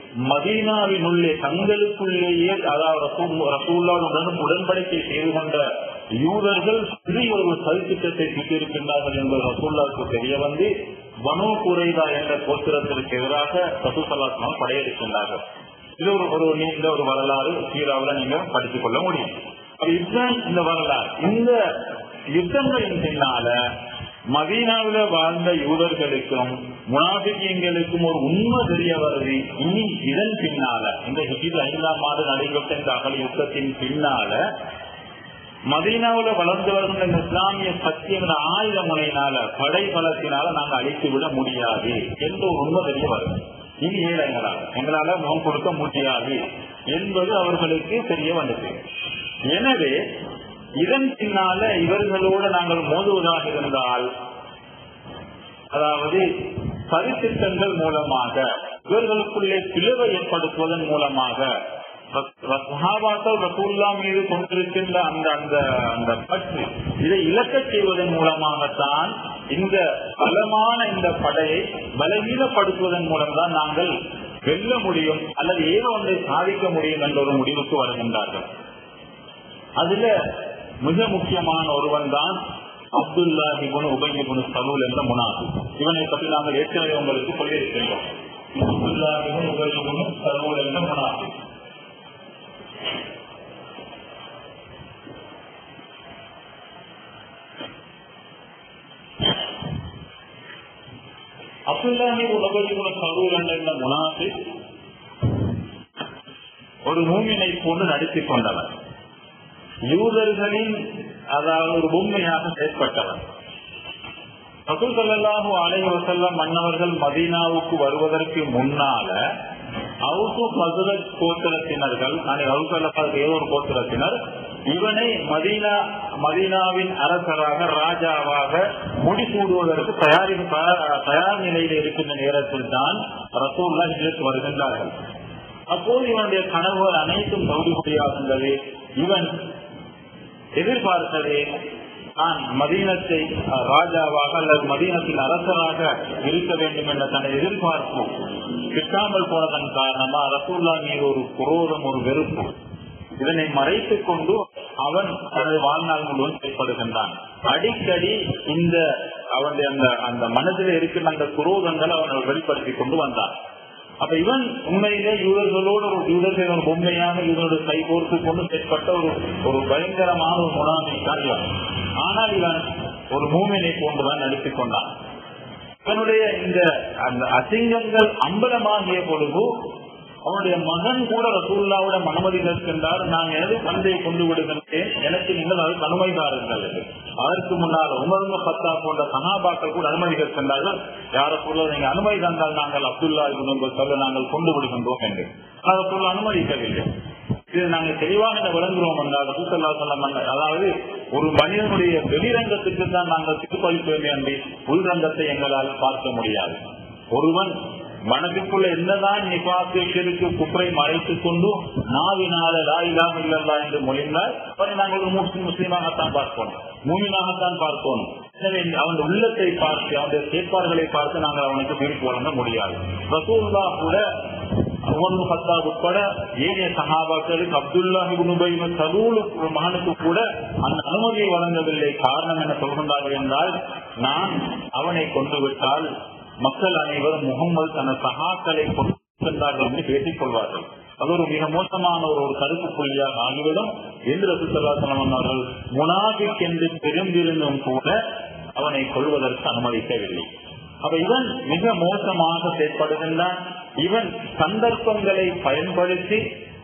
மதீனாவினுள்ளே தங்களுக்குள்ளேயே அதாவது ரசூல்லாவுடன் உடன்படிக்கை செய்து கொண்ட யூதர்கள் சிறிய ஒரு சதித்திட்டத்தை தீட்டிருக்கின்றார்கள் என்பது ரசூல்லாவுக்கு தெரிய வந்து பனு குறைதா என்ற கோத்திரத்திற்கு எதிராக ரசூசல்லாத்மா படையெடுக்கின்றார்கள் இது ஒரு ஒரு நீண்ட ஒரு வரலாறு சீராவில் நீங்க படித்துக் கொள்ள முடியும் இதுதான் இந்த வரலாறு இந்த யுத்தங்களின் பின்னால மதீனாவில வாழ்ந்த யூதர்களுக்கும் முனாபிக்கியங்களுக்கும் ஒரு உண்மை தெரிய வருது இனி இதன் பின்னால இந்த ஹிஜித் ஐந்தாம் ஆண்டு நடைபெற்ற இந்த அகல் யுத்தத்தின் பின்னால மதீனாவில வளர்ந்து வருகின்ற இந்த இஸ்லாமிய சக்திங்கிற ஆயுத முனையினால படை பலத்தினால நாங்க அழித்து விட முடியாது என்ற ஒரு உண்மை தெரிய வருது இனி ஏழை எங்களால் எங்களால முகம் கொடுக்க முடியாது என்பது அவர்களுக்கு தெரிய வந்தது எனவே இதன் பின்னால இவர்களோடு நாங்கள் மோதுவதாக இருந்தால் அதாவது பரிசித்தங்கள் மூலமாக இவர்களுக்குள்ளே பிளவை ஏற்படுத்துவதன் மூலமாக சஹாபாக்கள் ரசூல்லா மீது கொண்டிருக்கின்ற அந்த அந்த அந்த பற்று இதை இழக்க செய்வதன் மூலமாகத்தான் இந்த பலமான இந்த படையை பலவீனப்படுத்துவதன் மூலம்தான் நாங்கள் வெல்ல முடியும் அல்லது ஏதோ ஒன்றை சாதிக்க முடியும் என்ற ஒரு முடிவுக்கு வருகின்றார்கள் அதுல மிக முக்கியமான ஒருவன் தான் அப்துல்லா இபுன் உபயிபுன் சலூல் என்ற முனாது இவனை பற்றி நாங்கள் ஏற்கனவே உங்களுக்கு சொல்லியிருக்கின்றோம் அப்துல்லா இபுன் உபயிபுன் சலூல் என்ற முனாது அப்துல்லாஹி உலகின் சரூர் என்ற முனாஃபி ஒரு மூமினை போன்று நடித்துக் கொண்டவர் யூதர்களின் அதாவது ஒரு பொம்மையாக செயற்பட்டவர் ரசூசல்லாஹு அலை வசல்லம் மன்னவர்கள் மதீனாவுக்கு வருவதற்கு முன்னால அவுசு மதுரத் கோத்திரத்தினர்கள் ஏதோ ஒரு கோத்திரத்தினர் இவனை மதீனா மதீனாவின் அரசராக ராஜாவாக முடிசூடுவதற்கு தயாரி தயார் நிலையில் இருக்கின்ற நேரத்தில் தான் ரசூல்லா இதற்கு வருகின்றார்கள் அப்போது இவனுடைய கனவுகள் அனைத்தும் தகுதிபடியாகின்றது இவன் எதிர்பார்த்ததே நான் மதீனத்தை ராஜாவாக அல்லது மதீனத்தின் அரசராக இருக்க வேண்டும் என்ற தனது எதிர்பார்ப்பு கிட்டாமல் போனதன் காரணமா ரசூல்லா மீது ஒரு குரோதம் ஒரு வெறுப்பு இதனை மறைத்துக் கொண்டு அவன் தனது வாழ்நாள் முழுவதும் செயல்படுகின்றான் அடிக்கடி இந்த அவனுடைய அந்த அந்த மனதில் இருக்கின்ற அந்த குரோதங்களை அவன் வெளிப்படுத்தி கொண்டு வந்தான் அப்ப இவன் உண்மையிலே யூதர்களோடு ஒரு யூதர்கள் ஒரு பொம்மையாக இவனோட கை கோர்த்து கொண்டு செயற்பட்ட ஒரு ஒரு பயங்கரமான ஒரு முனாமிக்கான் இவன் ஆனால் இவன் ஒரு மூமினை போன்றுதான் நடித்துக் கொண்டான் இவனுடைய இந்த அந்த அசிங்கங்கள் அம்பலமாகிய பொழுது அவனுடைய மகன் கூட ரசூல்லாவிடம் அனுமதி கேட்கின்றார் நான் எனது தந்தையை கொண்டு விடுகின்றேன் எனக்கு நீங்கள் அதற்கு அனுமதி தாருங்கள் அதற்கு முன்னால் உமருங்க பத்தா போன்ற சகாபாக்கள் கூட அனுமதி கேட்கின்றார்கள் யார சொல்ல நீங்க அனுமதி தந்தால் நாங்கள் அப்துல்லா இவங்க சொல்ல நாங்கள் கொண்டு விடுகின்றோம் என்று அதை சொல்ல அனுமதிக்கவில்லை இது நாங்கள் தெளிவாக விளங்குறோம் என்றால் ரசூசல்லா சொல்ல அதாவது ஒரு மனிதனுடைய வெளிரங்கத்துக்கு தான் நாங்கள் திருப்பளிப்போமே என்று உள்ரங்கத்தை எங்களால் பார்க்க முடியாது ஒருவன் மனதுக்குள்ள என்னதான் நிபாத்து சிறுக்கு குப்பரை மறைத்துக் கொண்டு நாவினால லாயிலாக இல்லல்லா என்று மொழிந்தால் அவரை நாங்கள் ஒரு முஸ்லிம் முஸ்லீமாகத்தான் பார்ப்போம் மூமினாகத்தான் பார்ப்போம் எனவே அவன் உள்ளத்தை பார்த்து அவனுடைய செயற்பாடுகளை பார்த்து நாங்கள் அவனுக்கு தீர்ப்பு வழங்க முடியாது ரசூல்லா கூட ஒன்று பத்தா உட்பட ஏனைய சகாபாக்களுக்கு அப்துல்லாஹிபுனுபைவன் சலூலு மகனுக்கு கூட அந்த அனுமதியை வழங்கவில்லை காரணம் என்ன சொல்கின்றார்கள் என்றால் நான் அவனை கொண்டு விட்டால் மக்கள் அனைவரும் முகம்மது தன சகாக்களை கொண்டு சென்றார்கள் என்று பேசிக் கொள்வார்கள் அது ஒரு மிக மோசமான ஒரு ஒரு கருப்பு புள்ளியாக ஆகிவிடும் என்று ரசூசல்லாசலம் அவர்கள் முனாபிக் என்று தெரிந்திருந்தும் கூட அவனை கொள்வதற்கு அனுமதிக்கவில்லை அப்ப இவன் மிக மோசமாக செயற்படுகின்றான் இவன் சந்தர்ப்பங்களை பயன்படுத்தி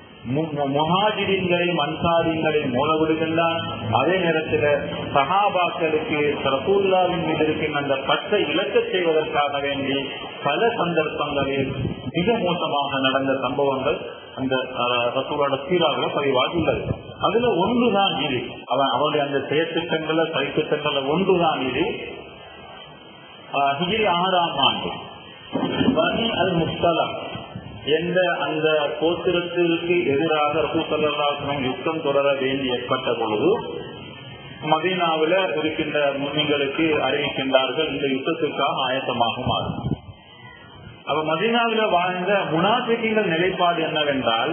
முஹாஜிரின்களையும் அன்சாரிங்களையும் மூலவிடுகின்றான் அதே நேரத்தில் சஹாபாக்களுக்கு ரசூல்லாவின் மீது இருக்கின்ற அந்த பற்றை இழக்க செய்வதற்காக வேண்டி பல சந்தர்ப்பங்களில் மிக மோசமாக நடந்த சம்பவங்கள் அந்த ரசூலோட சீராக பதிவாகியுள்ளது அதுல ஒன்றுதான் இது அவன் அவனுடைய அந்த செயற்திட்டங்கள சைத்திட்டங்கள ஒன்றுதான் இது ஹிஜிரி ஆறாம் ஆண்டு பனி அல் முஸ்தலம் என்ற அந்த கோத்திரத்திற்கு எதிராக ரசூசல்லாசனம் யுத்தம் தொடர வேண்டி ஏற்பட்ட பொழுது மதீனாவில இருக்கின்ற முன்னிங்களுக்கு அறிவிக்கின்றார்கள் இந்த யுத்தத்திற்காக ஆயத்தமாக மாறும் அப்ப மதீனாவில வாழ்ந்த முனாபிக்கிங்கள் நிலைப்பாடு என்னவென்றால்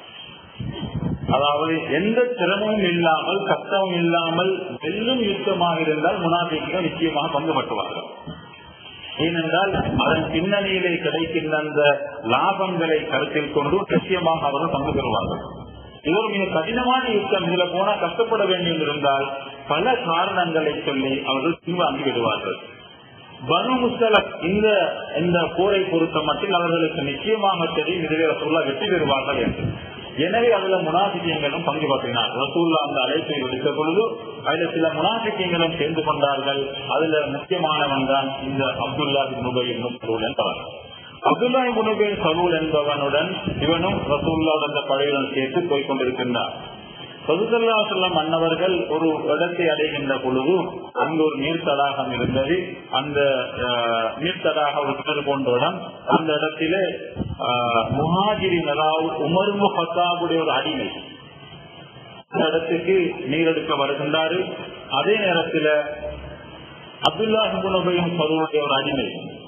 அதாவது எந்த சிரமமும் இல்லாமல் கஷ்டமும் இல்லாமல் வெல்லும் யுத்தமாக இருந்தால் முனாபிக்கிகள் நிச்சயமாக பங்குபட்டுவார்கள் ஏனென்றால் அதன் பின்னணியிலே கிடைக்கின்ற அந்த லாபங்களை கருத்தில் கொண்டு நிச்சயமாக அவர்கள் பங்கு பெறுவார்கள் இது ஒரு மிக கடினமான யுத்தம் இதுல போனா கஷ்டப்பட வேண்டியது இருந்தால் பல காரணங்களை சொல்லி அவர்கள் பின்வாங்கி விடுவார்கள் பனு முஸ்தலக் இந்த இந்த போரை பொறுத்த மட்டில் அவர்களுக்கு நிச்சயமாக தெரியும் இதுவே ரசூல்லா வெற்றி பெறுவார்கள் என்று எனவே அதுல முனாபிக்கியங்களும் பங்கு பற்றினார் ரசூல்லா அந்த அழைப்பை விடுத்த பொழுது அதுல சில முனாபிக்கியங்களும் சேர்ந்து கொண்டார்கள் அதுல முக்கியமானவன் தான் இந்த அப்துல்லா முபையின் சலூல் என்பவர் அப்துல்லா முனுபின் சலூல் என்பவனுடன் இவனும் ரசூல்லாவுடன் அந்த படையுடன் சேர்த்து போய் கொண்டிருக்கின்றார் பதுசல்லா சொல்லம் மன்னவர்கள் ஒரு இடத்தை அடைகின்ற பொழுது அங்கு ஒரு நீர் தடாகம் இருந்தது அந்த நீர் தடாக ஒரு கிணறு போன்ற இடம் அந்த இடத்திலே முஹாஜிரி அதாவது உமர்மு பத்தாவுடைய ஒரு அடிமை அந்த இடத்துக்கு நீர் எடுக்க வருகின்றாரு அதே நேரத்தில் அப்துல்லா ஹிபுனபையும் சொல்லுடைய ஒரு அடிமை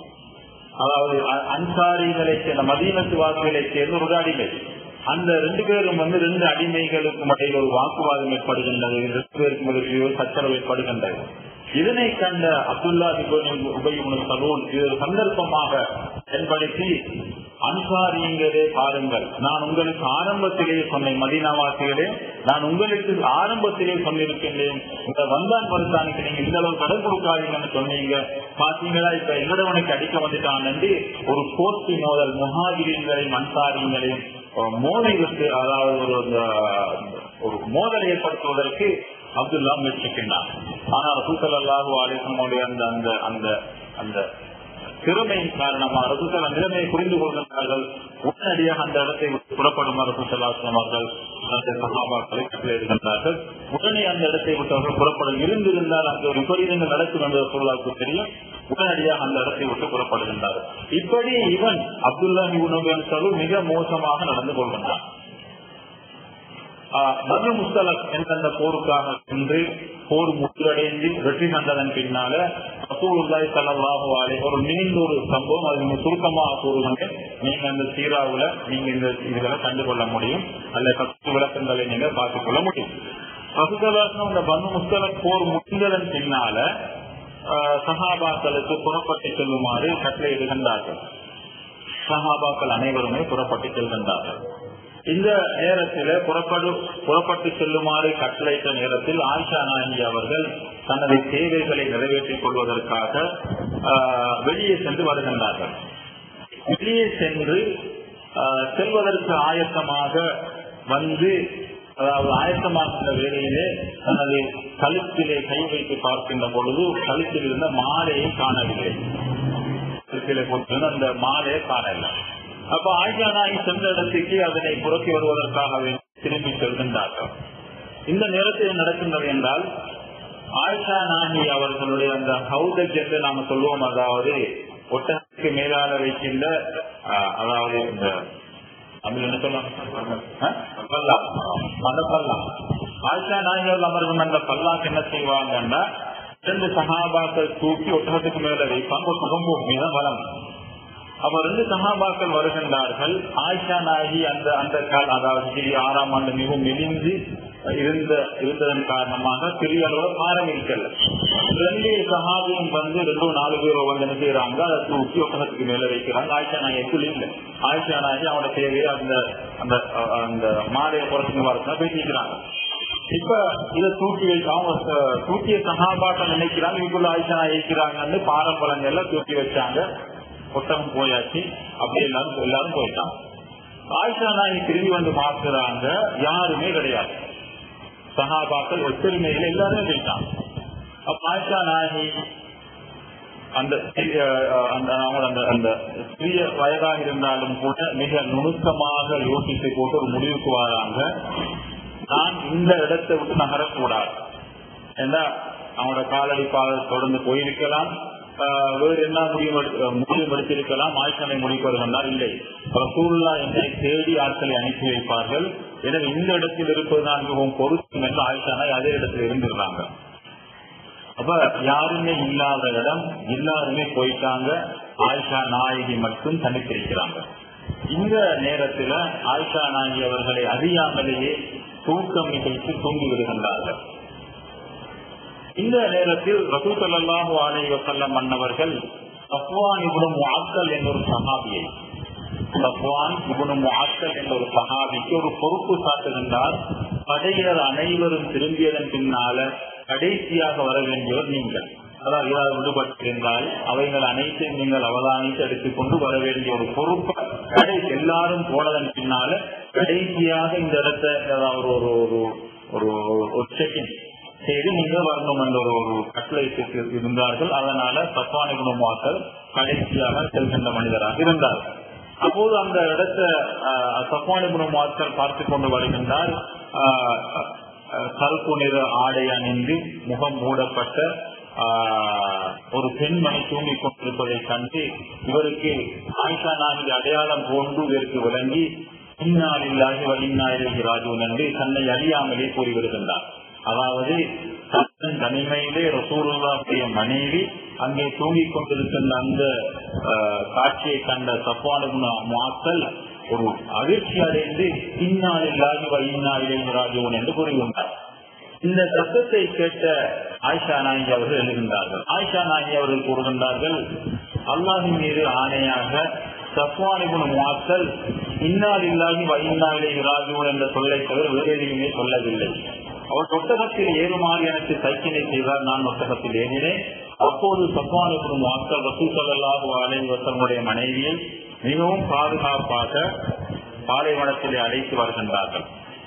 அதாவது அன்சாரிகளை சேர்ந்த மதீனத்து வாசிகளை சேர்ந்த ஒரு அடிமை அந்த ரெண்டு பேரும் வந்து ரெண்டு அடிமைகளுக்கு இடையில் ஒரு வாக்குவாதம் ஏற்படுகின்றது ரெண்டு பேருக்கும் ஒரு சச்சரவு ஏற்படுகின்றது இதனை கண்ட அப்துல்லா உபயோகம் சலூன் இது ஒரு சந்தர்ப்பமாக பயன்படுத்தி அன்சாரிங்களே பாருங்கள் நான் உங்களுக்கு ஆரம்பத்திலேயே சொன்னேன் மதீனாவாசிகளே நான் உங்களுக்கு ஆரம்பத்திலே சொன்னிருக்கின்றேன் இந்த வந்தான் மருத்தானுக்கு நீங்க இந்த அளவு கடன் கொடுக்காதீங்கன்னு சொன்னீங்க பாத்தீங்களா இப்ப எங்கடவனுக்கு அடிக்க வந்துட்டான் என்று ஒரு போட்டி மோதல் முகாதிரியங்களையும் அன்சாரியங்களையும் மோதை விட்டு அதாவது ஒரு ஒரு மோதலை ஏற்படுத்துவதற்கு அப்துல்லா முயற்சிக்கின்றார் ஆனால் ரசூசல் அல்லாஹூ அலிசனுடைய அந்த அந்த அந்த அந்த திறமையின் காரணமாக ரசூசல் அந்த நிலைமையை புரிந்து கொள்கின்றார்கள் உடனடியாக அந்த இடத்தை விட்டு புறப்படும் ரசூசல்லாஸ்லம் அவர்கள் அந்த சகாபாக்களை கட்டளையிடுகின்றார்கள் உடனே அந்த இடத்தை விட்டு அவர்கள் புறப்படும் இருந்திருந்தால் அங்கு ஒரு விபரீதங்கள் நடக்கும் என்று ரசூல்லாவுக்கு தெரியும் உடனடியாக அந்த இடத்தை விட்டு புறப்படுகின்றார் இப்படி இவன் அப்துல்லா இவனுடன் சரு மிக மோசமாக நடந்து கொள்கின்றான் மது முஸ்தலக் என்ற அந்த போருக்காக சென்று போர் முற்றுடைந்து வெற்றி கண்டதன் பின்னால ரசூலுல்லாய் சல்லாஹு அலை ஒரு நீண்ட ஒரு சம்பவம் அது நீங்க சுருக்கமாக கூறுகின்றேன் நீங்க அந்த சீராவுல நீங்க இந்த இதுகளை கண்டுகொள்ள முடியும் அல்ல கத்து விளக்கங்களை நீங்க பார்த்துக் கொள்ள முடியும் ரசூலாசனம் இந்த பனு முஸ்தலக் போர் முடிந்ததன் பின்னால சஹாபாக்களுக்கு புறப்பட்டு செல்லுமாறு கட்டளையிடுகின்றார்கள் சஹாபாக்கள் அனைவருமே புறப்பட்டு செல்கின்றார்கள் இந்த நேரத்தில் புறப்படு புறப்பட்டு செல்லுமாறு கட்டளையிட்ட நேரத்தில் ஆயிஷா நாயகி அவர்கள் தனது தேவைகளை நிறைவேற்றிக் கொள்வதற்காக வெளியே சென்று வருகின்றார்கள் வெளியே சென்று செல்வதற்கு ஆயத்தமாக வந்து அதாவது ஆயத்தமாகின்ற வேளையிலே தனது கழுத்திலே கை வைத்து பார்க்கின்ற பொழுது கழுத்தில் இருந்த மாலையை காணவில்லை கழுத்திலே போட்டிருந்த அந்த மாலையை காணவில்லை அப்ப ஆயிஷா நாயகி சென்ற இடத்துக்கு அதனை புறக்கி வருவதற்காக திரும்பி செல்கின்றார்கள் இந்த நேரத்தில் நடக்கின்றது என்றால் ஆயிஷா நாயகி அவர்களுடைய அந்த ஹவுதஜ் என்று நாம சொல்லுவோம் அதாவது ஒட்டகத்துக்கு மேலால வைக்கின்ற அதாவது இந்த தமிழ் என்ன சொல்லலாம் அந்த பல்லா ஆயிஷா நாயகர்கள் அமர்வும் அந்த பல்லாக்கு என்ன செய்வாங்கன்னா ரெண்டு சகாபாக்கள் தூக்கி ஒட்டகத்துக்கு மேல வைப்பாங்க ஒரு சுகம்பு மீத வளம் அப்ப ரெண்டு சகாபாக்கள் வருகின்றார்கள் ஆயிஷா நாயகி அந்த அந்த கால் அதாவது ஆறாம் ஆண்டு மிகவும் மெலிந்து இருந்த இருந்ததன் காரணமாக பெரிய அளவு பாரம் இருக்கல ரெண்டு சகாபியும் வந்து ரெண்டு நாலு பேர் வந்து என்ன செய்யறாங்க அதை தூக்கி ஒட்டகத்துக்கு மேல வைக்கிறாங்க ஆயிஷா நாயகி குளிங்க ஆயிஷா நாயகி அவனோட தேவையை அந்த அந்த அந்த மாலையை குறைச்சு வரதுனா பேசிக்கிறாங்க இப்ப இதை தூக்கி வைக்க அவங்க தூக்கிய சகாபாக்கள் நினைக்கிறாங்க இவக்குள்ள ஆயிஷா இருக்கிறாங்கன்னு பாரம்பரியங்கள்ல தூக்கி வச்சாங்க ஒட்டகம் போயாச்சு அப்படி எல்லாரும் எல்லாரும் போயிட்டாங்க ஆயிஷா நாயகி திரும்பி வந்து பார்க்கிறாங்க யாருமே கிடையாது சகாபாக்கள் ஒத்துரிமையில எல்லாருமே போயிட்டாங்க அப்ப ஆயிஷா நாயகி அந்த அந்த அந்த அந்த சிறிய வயதாக இருந்தாலும் கூட மிக நுணுக்கமாக யோசித்து போட்டு ஒரு முடிவுக்கு வராங்க நான் இந்த இடத்தை விட்டு நகரக்கூடாது ஏன்னா அவனோட காலடி பாதை தொடர்ந்து போயிருக்கலாம் வேறு என்ன முடிவு முடிவு எடுத்திருக்கலாம் ஆய்ச்சலை முடிப்பது இல்லை ரசூல்லா என்னை தேடி ஆட்களை அனுப்பி வைப்பார்கள் எனவே இந்த இடத்தில் இருப்பது நான் மிகவும் பொருத்தம் என்று ஆயிஷானா அதே இடத்துல இருந்துடுறாங்க அப்ப யாருமே இல்லாத இடம் எல்லாருமே போயிட்டாங்க ஆயிஷா நாயகி மட்டும் தனித்திருக்கிறாங்க இந்த நேரத்துல ஆயிஷா நாயகி அவர்களை அறியாமலேயே தூக்கம் நிகழ்ச்சி தூங்கி விடுகின்றார்கள் இந்த நேரத்தில் ரசூசல்லாஹு அலை வசல்லம் மன்னவர்கள் சஃப்வான் இப்னு முஅத்தல் என்ற ஒரு சஹாபியை சஃப்வான் இப்னு முஅத்தல் என்ற ஒரு சஹாபிக்கு ஒரு பொறுப்பு சாட்டுகின்றார் படையினர் அனைவரும் திரும்பியதன் பின்னால கடைசியாக வர வேண்டியவர் நீங்கள் அதாவது ஏதாவது விடுபட்டிருந்தால் அவைகள் அனைத்தையும் நீங்கள் அவதானித்து எடுத்துக்கொண்டு வர வேண்டிய ஒரு பொறுப்பு கடை எல்லாரும் போனதன் பின்னால கடைசியாக இந்த இடத்தை ஏதாவது ஒரு ஒரு ஒரு ஒரு செக்கிங் செய்து நீங்க வரணும் என்ற ஒரு ஒரு கட்டளை இருந்தார்கள் அதனால தப்பான குணமாக்கல் கடைசியாக செல்கின்ற மனிதராக இருந்தார் அப்போது அந்த இடத்தை தப்பான குணமாக்கல் பார்த்து கொண்டு வருகின்றார் கருப்பு நிற ஆடை அணிந்து முகம் மூடப்பட்ட ஒரு பெண்மணி தூங்கிக் கொண்டிருப்பதை கண்டு இவருக்கு ஆயிஷா நாயகி அடையாளம் போன்று இதற்கு விளங்கி இன்னாலில்லாகி வலின்னாயிரகி ராஜுவன் என்று தன்னை அறியாமலே கூறிவிடுகின்றார் அதாவது தன் தனிமையிலே ரசூலுல்லாவுடைய மனைவி அங்கே தூங்கிக் கொண்டிருக்கின்ற அந்த காட்சியை கண்ட தப்பான மாக்கள் ஒரு அதிர்ச்சி அடைந்து இன்னாலில்லாகி வலின்னாயிரகி ராஜுவன் என்று கூறியுள்ளார் இந்த சத்தத்தை கேட்ட ஆயிஷா நாயகி அவர்கள் எழுகின்றார்கள் ஆயிஷா நாயகி அவர்கள் கூறுகின்றார்கள் அல்லாஹின் மீது ஆணையாக சஃப்வானிபுன் மாத்தல் இன்னால் இல்லாகி வையினாலே இராஜுவன் என்ற சொல்லை தவிர வேறு எதையுமே சொல்லவில்லை அவர் ஒட்டகத்தில் ஏறுமாறு எனக்கு சைக்கிளை செய்தார் நான் ஒட்டகத்தில் ஏறினேன் அப்போது சஃப்வானிபுன் மாத்தல் ரசூ சல்லாஹு அலை வசனுடைய மனைவியை மிகவும் பாதுகாப்பாக பாலைவனத்திலே அழைத்து வருகின்றார்கள்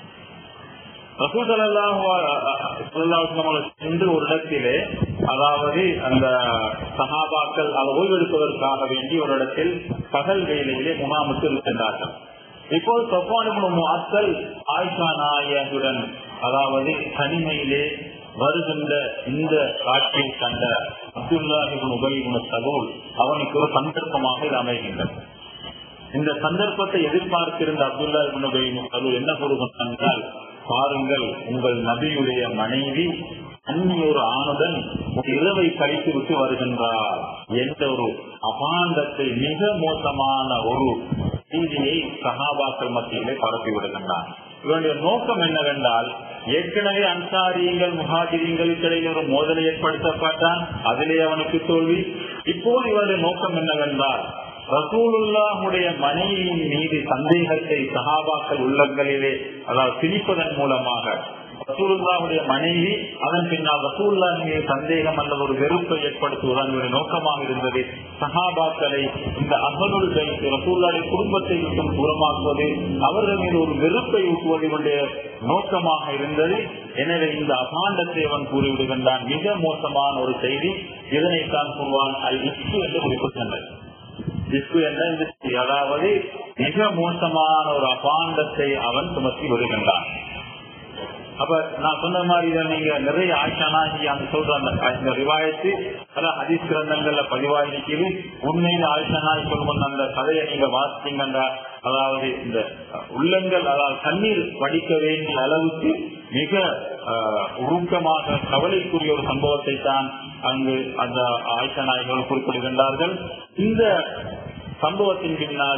சென்று ஒரு இடத்திலே அதாவது அந்த சகாபாக்கள் அதை ஓய்வெடுப்பதற்காக வேண்டி ஒரு இடத்தில் பகல் வேலையிலே முகாமுக்கு இருக்கின்றார்கள் இப்போது தொப்பானிபுரம் ஆட்கள் ஆயிஷா நாயகுடன் அதாவது தனிமையிலே வருகின்ற இந்த காட்சியை கண்ட அப்துல்லாஹிபின் உபயோக தகவல் அவனுக்கு ஒரு சந்தர்ப்பமாக இது அமைகின்றது இந்த சந்தர்ப்பத்தை எதிர்பார்த்திருந்த அப்துல்லா அது என்ன கூறுகின்றால் பாருங்கள் உங்கள் நபியுடைய மனைவி அந்நியொரு ஆணுடன் இரவை கழித்து விட்டு வருகின்றார் என்ற ஒரு அபாண்டத்தை மிக மோசமான ஒரு செய்தியை சகாபாக்கள் மத்தியிலே பரப்பி விடுகின்றார் இவனுடைய நோக்கம் என்னவென்றால் ஏற்கனவே அன்சாரியங்கள் முகாதிரியங்களுக்கு இடையே ஒரு மோதலை ஏற்படுத்தப்பட்டான் அதிலே அவனுக்கு தோல்வி இப்போது இவருடைய நோக்கம் என்னவென்றால் ரசூலுல்லாஹுடைய மனைவியின் மீது சந்தேகத்தை சகாபாக்கள் உள்ளங்களிலே அதாவது திணிப்பதன் மூலமாக ரசூலுல்லாவுடைய மனைவி அதன் பின்னால் ரசூல்லா மீது சந்தேகம் அல்லது ஒரு வெறுப்பை ஏற்படுத்துவதன் ஒரு நோக்கமாக இருந்தது சஹாபாக்களை இந்த அகலுள் வைத்து ரசூல்லாவுடைய குடும்பத்தை விட்டும் தூரமாக்குவது அவர்கள் மீது ஒரு வெறுப்பை ஊட்டுவதனுடைய நோக்கமாக இருந்தது எனவே இந்த அகாண்டத்தை அவன் கூறிவிடுகின்றான் மிக மோசமான ஒரு செய்தி இதனைத்தான் சொல்வான் அல் இஸ்கு என்று குறிப்பிட்டனர் இஸ்கு என்ற அதாவது மிக மோசமான ஒரு அபாண்டத்தை அவன் சுமத்தி வருகின்றான் அப்ப நான் சொன்ன மாதிரி இதை நீங்க நிறைய ஆட்சானாகி அந்த சொல்ற அந்த ரிவாயத்து அதான் ஹதீஸ் கிரந்தங்கள்ல பதிவாயிருக்கிறது உண்மையில ஆட்சானாகி சொல்லுவோம் அந்த கதையை நீங்க வாசித்தீங்கன்னா அதாவது இந்த உள்ளங்கள் அதாவது கண்ணீர் வடிக்க வேண்டிய அளவுக்கு மிக உருக்கமாக கவலைக்குரிய ஒரு சம்பவத்தை தான் அங்கு அந்த ஆயிஷா நாயகர்கள் குறிப்பிடுகின்றார்கள் இந்த சம்பவத்தின் பின்னால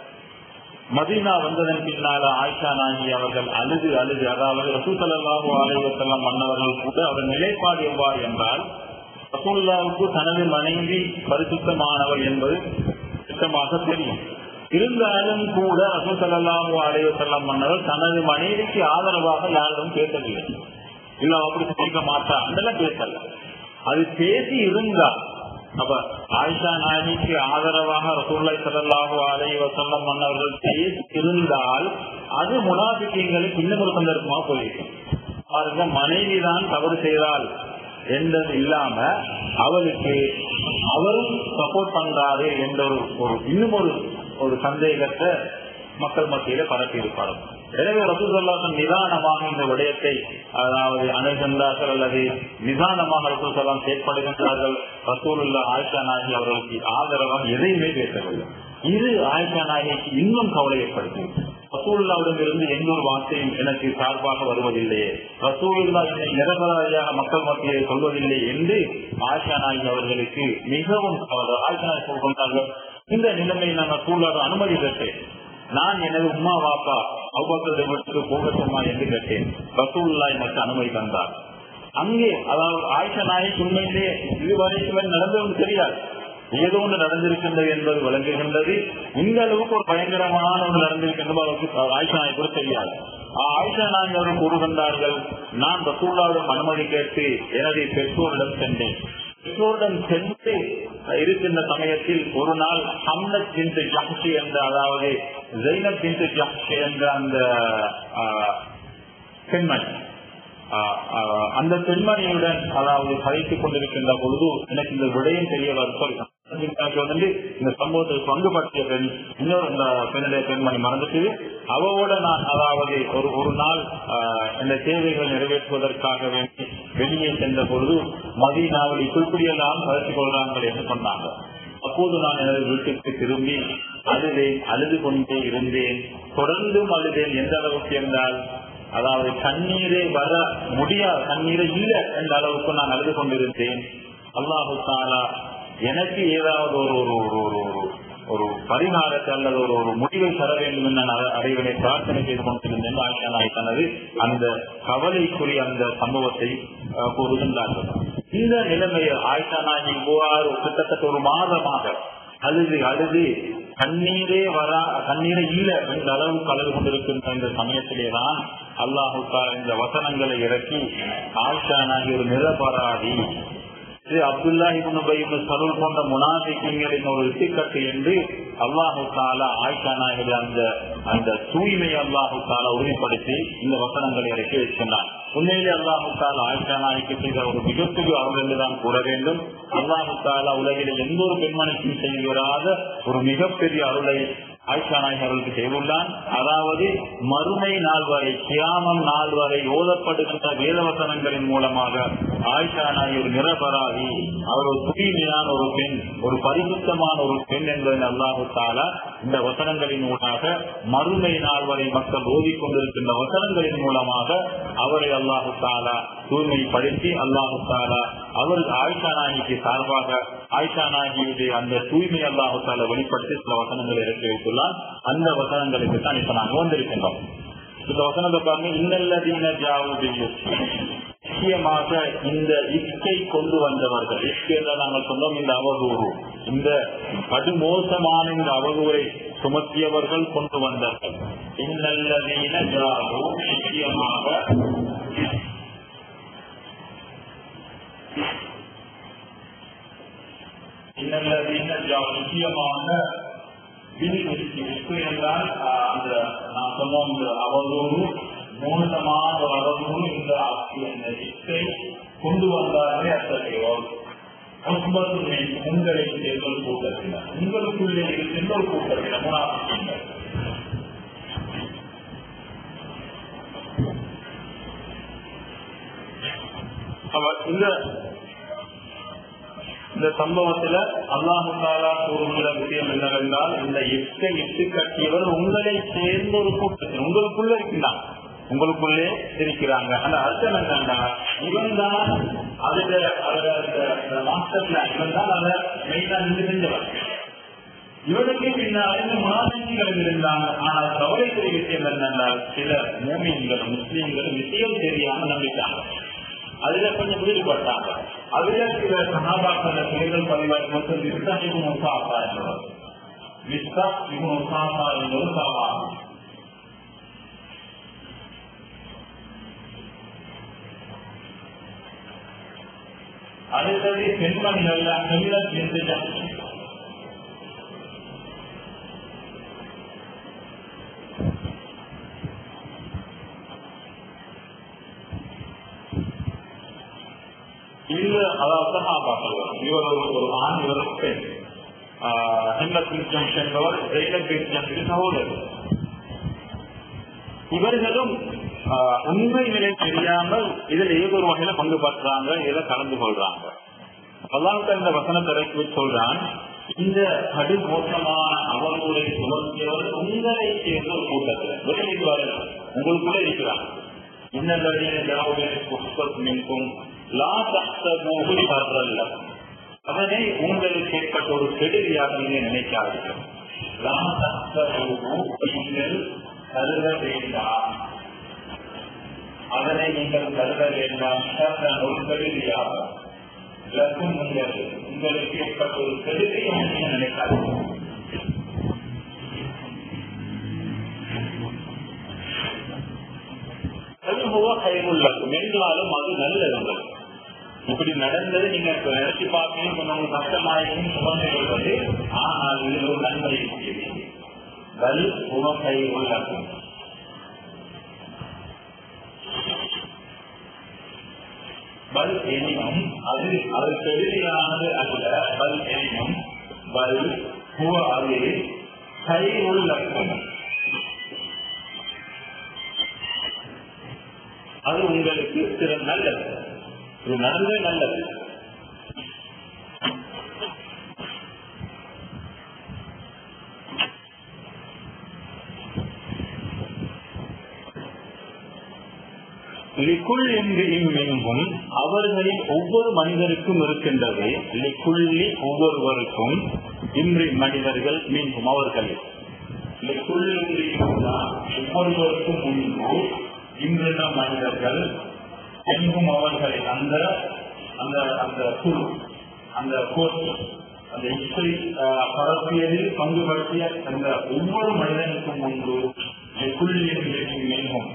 மதீனா வந்ததன் பின்னால ஆயிஷா நாயகி அவர்கள் அழுது அழுது அதாவது ரசூசல்லாஹு அலைவசல்லாம் மன்னவர்கள் கூட அவர் நிலைப்பாடு எவ்வாறு என்றால் ரசூல்லாவுக்கு தனது மனைவி பரிசுத்தமானவர் என்பது சுத்தமாக தெரியும் இருந்தாலும் கூட ரசூசல்லாஹு அலைவசல்லாம் மன்னவர் தனது மனைவிக்கு ஆதரவாக யாரும் பேசவில்லை இல்ல அப்படி கேட்க மாட்டா அதெல்லாம் பேசல அது பேசி இருந்தால் அப்ப ஆயிஷா நாயகிக்கு ஆதரவாக ரசூல்லாய் சல்லாஹு அலை வசல்லம் மன்னர்கள் பேசி இருந்தால் அது முனாபிக்கங்களுக்கு இன்னும் ஒரு சந்தர்ப்பமா போயிருக்கும் பாருங்க மனைவி தான் தவறு செய்தால் என்றது இல்லாம அவளுக்கு அவரும் சப்போர்ட் பண்றாரு என்ற ஒரு ஒரு இன்னும் ஒரு ஒரு சந்தேகத்தை மக்கள் மத்தியில பரப்பி இருப்பார்கள் எனவே ரசூசல்லாசன் நிதானமாக இந்த விடயத்தை அதாவது அணுகின்றார்கள் அல்லது நிதானமாக ரசூசல்லாம் செயற்படுகின்றார்கள் ரசூலுல்லா ஆயிஷா நாயகி அவர்களுக்கு ஆதரவாக எதையுமே பேசவில்லை இது ஆயிஷா நாயகிக்கு இன்னும் கவலை ஏற்படுத்தி ரசூல்லாவிடம் இருந்து எந்த ஒரு வார்த்தையும் எனக்கு சார்பாக வருவதில்லையே ரசூல்லா என்னை நிரபராதியாக மக்கள் மத்தியை சொல்வதில்லை என்று ஆஷா நாயக் அவர்களுக்கு மிகவும் கவலை. ஆஷா நாயக் சொல்கின்றார்கள் இந்த நிலைமையில் நான் ரசூல்லாவை அனுமதி பெற்றேன் நான் எனது உமா வாப்பா அவ்வளவு வீட்டுக்கு போகட்டுமா என்று கேட்டேன் ரசூல்லா எனக்கு அனுமதி தந்தார் அங்கே அதாவது ஆயிஷா நாயக் உண்மையிலே இதுவரைக்கும் நடந்தது தெரியாது ஏதோ ஒன்று நடந்திருக்கின்றது என்பது விளங்குகின்றது இந்த அளவுக்கு ஒரு பயங்கரமான ஒன்று நடந்திருக்கின்றது அவருக்கு ஆயிஷா நாயக் கூட தெரியாது ஆயிஷா நாயக் அவர்கள் கூறுகின்றார்கள் நான் ரசூல்லாவிடம் அனுமதி கேட்டு எனது பெற்றோரிடம் சென்றேன் பெற்றோரிடம் சென்று இருக்கின்ற சமயத்தில் ஒரு நாள் ஹம்னத் பின் ஜஹ்ஷி என்ற அதாவது ஜெய்னப் பின் ஜஹ்ஷி என்ற அந்த ஆஹ், பெண்மணி ஆஹ், ஆஹ், அந்த பெண்மணியுடன் அதாவது கதைத்துக் கொண்டிருக்கின்ற பொழுது எனக்கு இந்த விடயம் தெரிய வரும் எனக்கு வந்து இந்த சம்பவத்தில் பங்குபற்றிய பெண் இன்னொரு இந்த பெண்ணுடைய பெண்மணி மறந்துட்டு அவவோட நான் அதாவது ஒரு ஒரு நாள் ஆஹ், இந்த தேவைகளை நிறைவேற்றுவதற்காக வேண்டி வெளியே சென்ற பொழுது மதியனாவில் இப்படியெல்லாம் கதைத்துக் கொள்றாங்க என்று சொன்னாங்க அப்போது நான் எனது வீட்டுக்கு திரும்பி அழுதேன் அழுது கொண்டே இருந்தேன் தொடர்ந்தும் அழுதேன் எந்த அளவுக்கு என்றால் அதாவது கண்ணீரே வர முடியாது கண்ணீரே இல்லை என்ற அளவுக்கு நான் அழுது கொண்டிருந்தேன் அல்லாஹு தாலா எனக்கு ஏதாவது ஒரு ஒரு ஒரு ஒரு ஒரு ஒரு பரிகாரத்தை அல்லது ஒரு ஒரு முடிவை தர வேண்டும் என்று நான் அ- அறைவனை பிரார்த்தனை செய்து கொண்டிருந்தேன் ஆயிஷா நாய் தனது அந்த கவலைக்குரிய அந்த சம்பவத்தை அஹ், கூறுகின்றார்கள் இந்த நிலைமையில் ஆயிஷா நாய் இவ்வாறு கிட்டத்தட்ட ஒரு மாதமாக அழுது அழுது கண்ணீரே வரா கண்ணீரே இல்ல என்ற அளவுக்கு அழுது கொண்டிருக்கின்ற இந்த சமயத்திலேதான் அல்லாஹு தஆலா இந்த வசனங்களை இறக்கி ஆயிஷா நாய் ஒரு நிரபராதி இது அப்துல்லா இப்னு உபை இப்னு சலூல் போன்ற முனாஃபிக்கின்களின் ஒரு இட்டுக்கட்டு என்று அல்லாஹு தாலா ஆயிஷா நாயகி அந்த அந்த தூய்மை அல்லாஹு தாலா உறுதிப்படுத்தி இந்த வசனங்களை இறக்கி வைக்கின்றான் உண்மையிலே அல்லாஹு தாலா ஆயிஷா நாய்க்கு செய்த ஒரு மிகப்பெரிய அருள் என்றுதான் கூற வேண்டும் அல்லாஹு தாலா உலகிலே எந்த ஒரு பெண்மணிக்கும் செய்கிறாத ஒரு மிகப்பெரிய அருளை ஆயிஷா நாயகி அவர்களுக்கு செய்துள்ளான் அதாவது மறுமை நாள் வரை கியாமம் நாள் வரை ஓதப்படுகின்ற வேதவசனங்களின் மூலமாக ஆயிஷா நாயகி ஒரு நிரபராதி அவர் ஒரு தூய்மையான ஒரு பெண் ஒரு பரிசுத்தமான ஒரு பெண் என்பதை அல்லாஹு தாலா இந்த வசனங்களின் ஊடாக மறுமை நாள் வரை மக்கள் ஓதிக்கொண்டிருக்கின்ற வசனங்களின் மூலமாக அவரை அல்லாஹு தாலா தூய்மைப்படுத்தி அல்லாஹு தாலா அவர் ஆயிஷா நாயகிக்கு சார்பாக ஆயிஷா நாயகியுடைய அந்த தூய்மை அல்லாஹு தாலா வெளிப்படுத்தி சில வசனங்களை இறக்கி வைத்துள்ளார் அந்த வசனங்களுக்கு தான் இப்ப நாங்க வந்திருக்கின்றோம் இந்த வசனத்தை பாருங்க இன்னல்லதீன ஜாவுடைய நிச்சயமாக இந்த இஸ்கை கொண்டு வந்தவர்கள் இஸ்கை என்றால் நாங்கள் சொன்னோம் இந்த அவதூறு இந்த படுமோசமான இந்த அவதூறை சுமத்தியவர்கள் கொண்டு வந்தார்கள் இன்னல்லதீன ஜாவு நிச்சயமாக இன்னல்லதீன ஜாவு நிச்சயமாக என்றால் ஆஹ், அந்த நான் சொன்னோம் இந்த அவதூறு மோசமான ஒரு அவதூறு இந்த இந்த இசை கொண்டு வந்தார்களே அத்தகைய ஒன்பது உங்களை சேர்ந்த ஒரு கூட்டத்தினர் உங்களுக்குள்ளே இருக்கின்ற ஒரு கூட்டத்தினர் முனாபிக்கீங்கள் அவர் இந்த இந்த சம்பவத்துல அல்லாஹு தாலா கூறுகிற விஷயம் என்னவென்றால் இந்த எட்டை இட்டு கட்டியவர் உங்களை சேர்ந்த ஒரு கூட்டத்தில் உங்களுக்குள்ள இருக்கின்றான் உங்களுக்குள்ளே இருக்கிறாங்க அந்த அர்த்தம் என்னன்னா இவன் தான் அதுல அதுல அந்த மாஸ்டர் பிளான் இவன் தான் அதை மெயினா நின்று செஞ்சவன் இவனுக்கு பின்னால் இந்த முனாபிகள் இருந்தாங்க ஆனால் கவலைக்குரிய விஷயம் என்னென்றால் சில மூமியங்கள் முஸ்லீம்கள் விஷயம் தெரியாம நம்பிட்டாங்க அதுல கொஞ்சம் ஈடுபட்டாங்க அதுல சில சகாபாக்கள் பெயர்கள் பதிவாகி மட்டும் விஸ்தா இவன் முசாஃபா என்பவர் விஸ்தா இவன் முசாஃபா என்பது சகா அடுத்தது பெண்மணிகள் பெண்கள் என்று இந்த அதாவது சகாபாக்கள் இவர் ஒரு ஒரு ஆண் இவர் ஒரு பெண் ஹெல்லத் ஜங்ஷன் என்பவர் ஜெயிலத் ஜங்ஷன் சகோதரர் இவர்களும் ஆஹ், உண்மை நிலை தெரியாமல் இதில் ஏதோ ஒரு வகையில பங்கு பற்றாங்க இதில் கலந்து கொள்றாங்க அல்லாஹ் இந்த வசனத்தை இறக்கி வச்சு சொல்றான் இந்த கடுமோசமான அவர்களுடைய சுமத்தியவர் உங்களை சேர்ந்த ஒரு கூட்டத்தில் வெளியிருப்பார்கள் உங்களுக்குள்ள இருக்கிறார் இன்னதீன ஜாவுடைய புஷ்பத் மின்கும் லா தஹ்தபூஹு ஷர்ரல்ல அவனை உங்களுக்கு ஏற்பட்ட ஒரு கெடுதியாக நீங்க நினைக்காதீர்கள் லா தஹ்தபூஹு நீங்கள் கருத வேண்டாம் அதனை நீங்கள் கருத வேண்டாம் ஷர்ரன் ஒரு கெடுதியாக லக்கும் உங்களுக்கு உங்களுக்கு ஏற்பட்ட ஒரு கெடுதியாக நீங்க நினைக்காதீர்கள் கைகுள்ளக்கும் என்றாலும் அது நல்லது இப்படி நடந்தது நீங்க நினைச்சு பார்க்கணும் கொஞ்சம் கஷ்டமாயிருக்கும் சுமந்து கொள்வது ஆனால் இதில் ஒரு நன்மை இருக்கிறது வல் உமகை உள்ளக்கும் பல் எனினும் அது அது கெடுதியானது அல்ல பல் எனினும் பல் ஹுவ அது கை உள்ளக்கும் அது உங்களுக்கு சில நல்லது இது நடந்தே நல்லது லிக்குள் என்று இம்மெங்கும் அவர்களில் ஒவ்வொரு மனிதருக்கும் இருக்கின்றது லிக்குள்ளி ஒவ்வொருவருக்கும் இன்று மனிதர்கள் மீண்டும் அவர்களில் லிக்குள் என்று ஒவ்வொருவருக்கும் முன்பு இன்றைய மனிதர்கள் எங்கும் அவர்களை அந்த அந்த அந்த குழு அந்த கோர்ட் அந்த இசை பரப்பியதில் பங்குபடுத்திய அந்த ஒவ்வொரு மனிதனுக்கும் முன்பு எங்கும்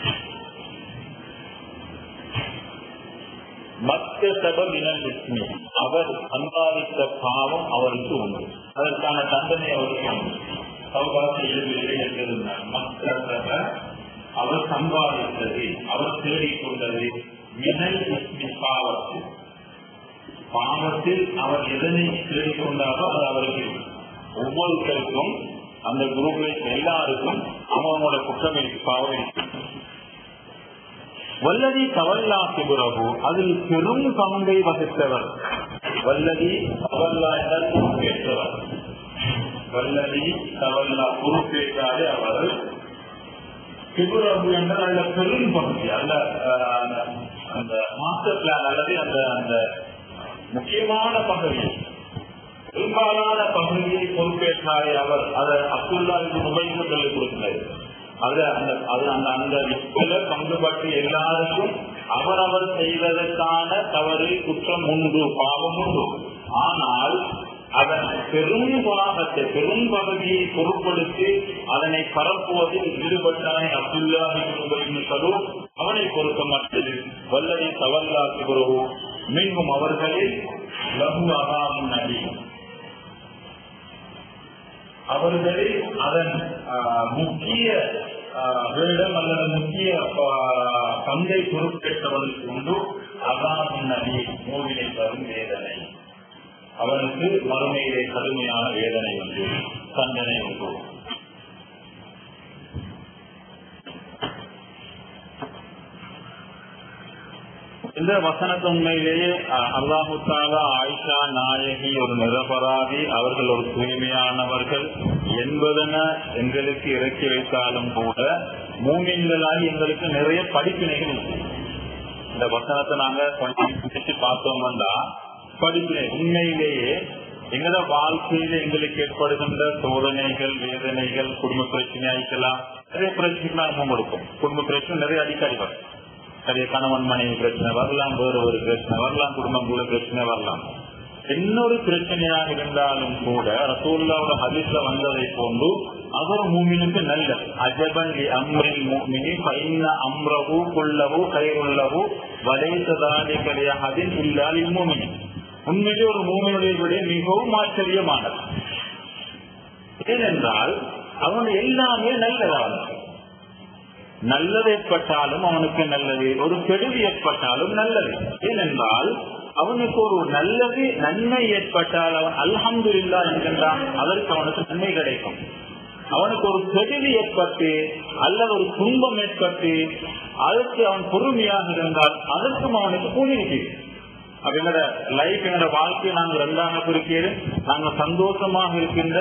மத்த சபமினல் அவர் சம்பாதித்த பாவம் அவருக்கு உண்டு அதற்கான தண்டனை அவருக்கு உண்டு சௌபாசி எழுதிலே என்றிருந்தார் மத்த சப அவர் சம்பாதித்தது அவர் தேடிக்கொண்டது மினல் பாவத்தில் பாவத்தில் அவர் எதனை தேடிக்கொண்டாரோ அது அவருக்கு ஒவ்வொருத்தருக்கும் அந்த குரூப்பில் எல்லாருக்கும் அவனோட குற்றம் பாவம் வல்லதி தவல்லா சிபுரகு அதில் பெரும் பங்கை வகித்தவர் வல்லதி தவல்லா என்றால் பொறுப்பேற்றவர் வல்லதி தவல்லா பொறுப்பேற்றாலே அவர் சிபுரகு என்றால் அல்ல பெரும் பகுதி அல்ல அந்த மாஸ்டர் பிளான் அல்லது அந்த அந்த முக்கியமான பகுதி பெரும்பாலான பகுதியை பொறுப்பேற்றாரே அவர் அதை அப்துல்லா உபயோகம் சொல்லிக் கொடுக்கிறார் அது அந்த அது அந்த அந்த விற்பில பங்குபட்டு எல்லாருக்கும் அவரவர் செய்வதற்கான தவறு குற்றம் உண்டு பாவம் உண்டு ஆனால் அதன் பெரும் பாகத்தை பெரும் பகுதியை பொருட்படுத்தி அதனை பரப்புவதில் ஈடுபட்டானே அப்துல்லா சொல்லும் அவனை பொறுத்த மற்றது வல்லதை தவல்லா சிவரவு மீண்டும் அவர்களில் லகு அகாமும் நடி அவர்களில் அதன் முக்கிய வேடம் அல்லது முக்கிய பங்கை பொறுப்பேற்றவனுக்கு உண்டு அகாமும் நடி மூவினை தரும் வேதனை அவனுக்கு மறுமையிலே கடுமையான வேதனை உண்டு தண்டனை உண்டு இந்த வசனத்து உண்மையிலேயே அல்லாஹு தாலா ஆயிஷா நாயகி ஒரு நிரபராதி அவர்கள் ஒரு தூய்மையானவர்கள் என்பதென எங்களுக்கு இறக்கி வைத்தாலும் கூட மூமின்களாகி எங்களுக்கு நிறைய படிப்பினைகள் இருக்கு இந்த வசனத்தை நாங்க கொஞ்சம் பார்த்தோம்னா படிப்பினை உண்மையிலேயே எங்களோட வாழ்க்கையில எங்களுக்கு ஏற்படுகின்ற சோதனைகள் வேதனைகள் குடும்ப பிரச்சனை ஆயிக்கலாம் நிறைய பிரச்சனைக்கு நாங்கள் கொடுக்கும் குடும்ப பிரச்சனை நிறைய அடிக்கடி வரும் நிறைய கணவன் மனைவி பிரச்சனை வரலாம் வேறு ஒரு பிரச்சனை வரலாம் குடும்பங்குள்ள பிரச்சனை வரலாம் இன்னொரு பிரச்சனையாக இருந்தாலும் கூட ரசூல்லாவோட ஹதீஸ்ல வந்ததை போன்று அவர் மூமினுக்கு நல்ல அஜபன் அம்ரில் மூமினி பைன அம்ரவு குள்ளவு கைருள்ளவு வலைத்ததாடிகளிய அதில் இல்லாத மூமினி உண்மையிலே ஒரு மூமினுடைய விட மிகவும் ஆச்சரியமானது ஏனென்றால் அவன் எல்லாமே நல்லதானது நல்லது ஏற்பட்டாலும் அவனுக்கு நல்லது ஒரு கெடுதி ஏற்பட்டாலும் நல்லது ஏனென்றால் அவனுக்கு ஒரு நல்லது நன்மை ஏற்பட்டால் அவன் அல்ஹம்து இல்லா என்கின்றான் அதற்கு அவனுக்கு நன்மை கிடைக்கும் அவனுக்கு ஒரு கெடுதி ஏற்பட்டு அல்லது ஒரு துன்பம் ஏற்பட்டு அதற்கு அவன் பொறுமையாக இருந்தால் அதற்கும் அவனுக்கு கூலி இருக்குது அப்ப எங்களோட லைஃப் எங்களோட வாழ்க்கையை நாங்க ரெண்டாக பிரிக்கிறது நாங்க சந்தோஷமாக இருக்கின்ற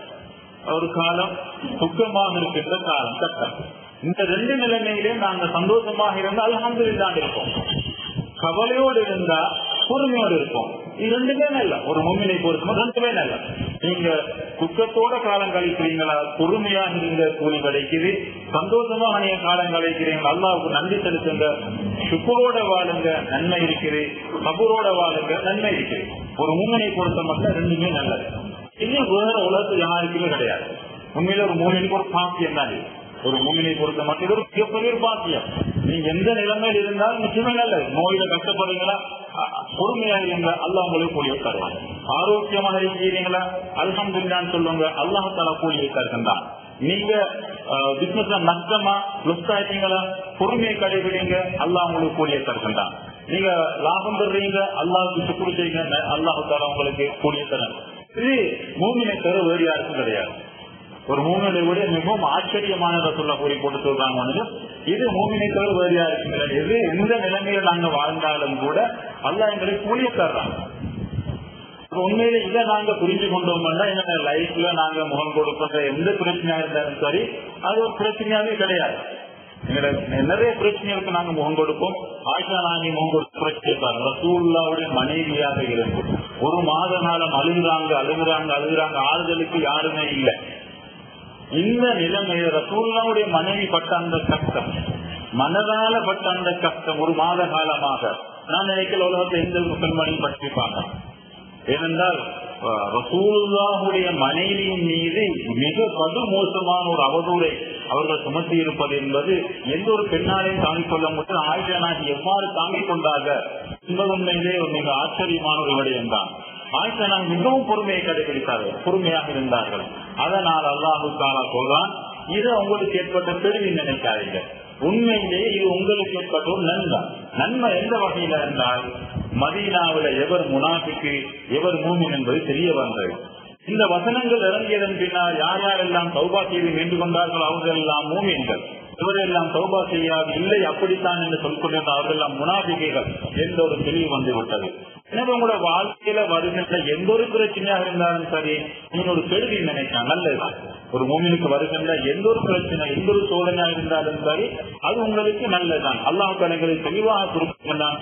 ஒரு காலம் துக்கமாக இருக்கின்ற காலம் கட்டம் இந்த ரெண்டு நிலைமையிலையும் நாங்க சந்தோஷமாக இருந்தால் அல்ஹம்துலில்லாஹ் இருப்போம் கவலையோடு இருந்தா பொறுமையோடு இருப்போம் இது ரெண்டுமே நல்ல ஒரு முன்னிலை பொறுத்து ரெண்டுமே நல்ல நீங்க துக்கத்தோட காலம் கழிக்கிறீங்களா பொறுமையா இருந்த கூலி கிடைக்குது சந்தோஷமா நீங்க காலம் கழிக்கிறீங்க அல்லாவுக்கு நன்றி செலுத்துங்க சுக்கரோட வாழுங்க நன்மை இருக்குது கபூரோட வாழுங்க நன்மை இருக்குது ஒரு முன்னிலை பொறுத்த மட்டும் ரெண்டுமே நல்லது இன்னும் வேற உலகத்து யாருக்குமே கிடையாது உண்மையில ஒரு மூமினுக்கு ஒரு பாக்கியம் தான் இது. ஒரு மூமினை பொறுத்த மட்டும் இது ஒரு மிகப்பெரிய ஒரு பாக்கியம் நீங்க எந்த நிலைமையில் இருந்தாலும் நிச்சயமே நல்லது நோயில கஷ்டப்படுறீங்களா அ- பொறுமையா இருங்க அல்லாஹ் உங்களுக்கு கூலியை தருவாங்க ஆரோக்கியமாக இருக்கிறீங்களா அல்ஹம்துலில்லான்னு சொல்லுவாங்க அல்லாஹ் தலா கூலியை தருகின்றான் நீங்க பிசினஸ்ல நஷ்டமா லுஸ்ட் ஆயிட்டீங்களா பொறுமையை கடைபிடிங்க அல்லாஹ் உங்களுக்கு கூலியை தருகின்றான் நீங்க லாபம் பெறுறீங்க அல்லாஹ்வுக்கு சுக்குரு செய்யுங்க அல்லாஹ் தாலா உங்களுக்கு கூலியை தரேன் இது மூமினை தர வேறு யாருக்கும் கிடையாது ஒரு மூமினை விட மிகவும் ஆச்சரியமான சொல்ல கூறி போட்டு சொல்றாங்க வந்து இது மூமினை தவிர வேறு யாருக்கும் இது எந்த நிலைமையில நாங்க வாழ்ந்தாலும் கூட அல்லாஹ் எங்களுக்கு கூலிய தர்றாங்க அப்ப உண்மையில இதை நாங்க புரிஞ்சு கொண்டோம்னா எங்க லைஃப்ல நாங்க முகம் கொடுக்கிற எந்த பிரச்சனையா இருந்தாலும் சரி அது ஒரு பிரச்சனையாவே கிடையாது எங்களோட நிறைய பிரச்சனைகளுக்கு நாங்க முகம் கொடுப்போம் ஆயிஷா நாங்க முகம் கொடுத்து பிரச்சனை ரசூல்லாவுடைய மனைவியாக இருந்து ஒரு மாத காலம் அழுகுறாங்க அழுகுறாங்க அழுகுறாங்க ஆறுதலுக்கு யாருமே இல்லை இந்த நிலைமையில ரசூல்லாவுடைய மனைவி பட்ட அந்த கஷ்டம் மனதால பட்ட அந்த கஷ்டம் ஒரு மாத காலமாக நான் நினைக்கல உலகத்தை எந்த ஒரு பெண்மணியும் பற்றிப்பாங்க ஏனென்றால் அஹ், ரசூலுல்லாஹுடைய மனைவியின் மீது மிக படு மோசமான ஒரு அவதூறை அவர்கள் சுமத்தி இருப்பது என்பது எந்த ஒரு பெண்ணாலையும் தாங்கிக் கொள்ள முடியும் ஆயிஷா நாயகி எவ்வாறு தாங்கிக் கொண்டாக என்பது உண்மையிலே ஒரு மிக ஆச்சரியமான ஒரு விடயம் தான் ஆயிஷா நாயகி மிகவும் பொறுமையை கடைபிடித்தார்கள் பொறுமையாக இருந்தார்கள் அதனால் அல்லாஹு தாலா சொல்றான் இது உங்களுக்கு ஏற்பட்ட பெருவி நினைக்காதீங்க உண்மையிலேயே இது உங்களுக்கு ஏற்பட்ட ஒரு நன்மை நன்மை எந்த வகையில என்றால் மதீனாவில எவர் முனாஃபிக்கு எவர் மூமின் என்பது தெரிய வந்தது இந்த வசனங்கள் இறங்கியதன் பின்னால் யார் யாரெல்லாம் சௌபா செய்து மீண்டு கொண்டார்களோ அவர்கள் எல்லாம் மூமியன்கள் இவரெல்லாம் சௌபா செய்யாது இல்லை அப்படித்தான் என்று சொல்லிக்கொண்டிருந்த அவர்கள் எல்லாம் முனாபிகைகள் என்ற ஒரு தெளிவு வந்து விட்டது எனவே உங்களோட வாழ்க்கையில வருகின்ற எந்த ஒரு பிரச்சனையாக இருந்தாலும் சரி நீங்க ஒரு கேள்வி நினைக்கலாம் நல்லதுதான் ஒரு மூமினுக்கு வருகின்ற எந்த ஒரு பிரச்சனை எந்த ஒரு சோதனையா இருந்தாலும் சரி அது உங்களுக்கு நல்லதுதான் அல்லாஹ் கலைகளை தெளிவாக குறிப்பிட்டான்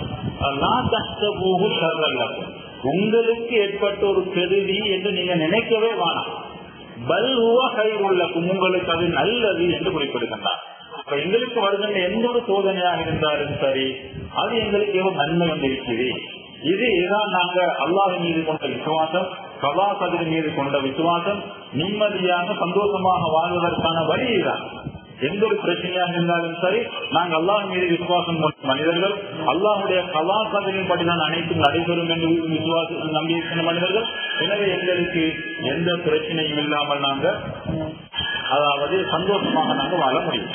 உங்களுக்கு ஏற்பட்ட ஒரு கெடுதி என்று நீங்க நினைக்கவே வேணாம் பல்வா கைவுள்ளக்கும் உங்களுக்கு அது நல்லது என்று குறிப்பிடுகின்றார் அப்ப எங்களுக்கு வருகின்ற எந்த ஒரு சோதனையாக இருந்தாலும் சரி அது எங்களுக்கு எவ்வளவு நன்மை வந்து இருக்குது இது இதுதான் நாங்க அல்லாஹ் மீது கொண்ட விசுவாசம் கவா கதிர் மீது கொண்ட விசுவாசம் நிம்மதியாக சந்தோஷமாக வாழ்வதற்கான வழி இதுதான் எந்த ஒரு பிரச்சனையாக இருந்தாலும் சரி நாங்கள் அல்லாஹ் மீது விசுவாசம் கொண்ட மனிதர்கள் அல்லாஹுடைய கலாசாரத்தின் படிதான் அனைத்தும் நடைபெறும் என்று விசுவாசம் நம்பியிருக்கின்ற மனிதர்கள் எனவே எங்களுக்கு எந்த பிரச்சனையும் இல்லாமல் நாங்க அதாவது சந்தோஷமாக நாங்க வாழ முடியும்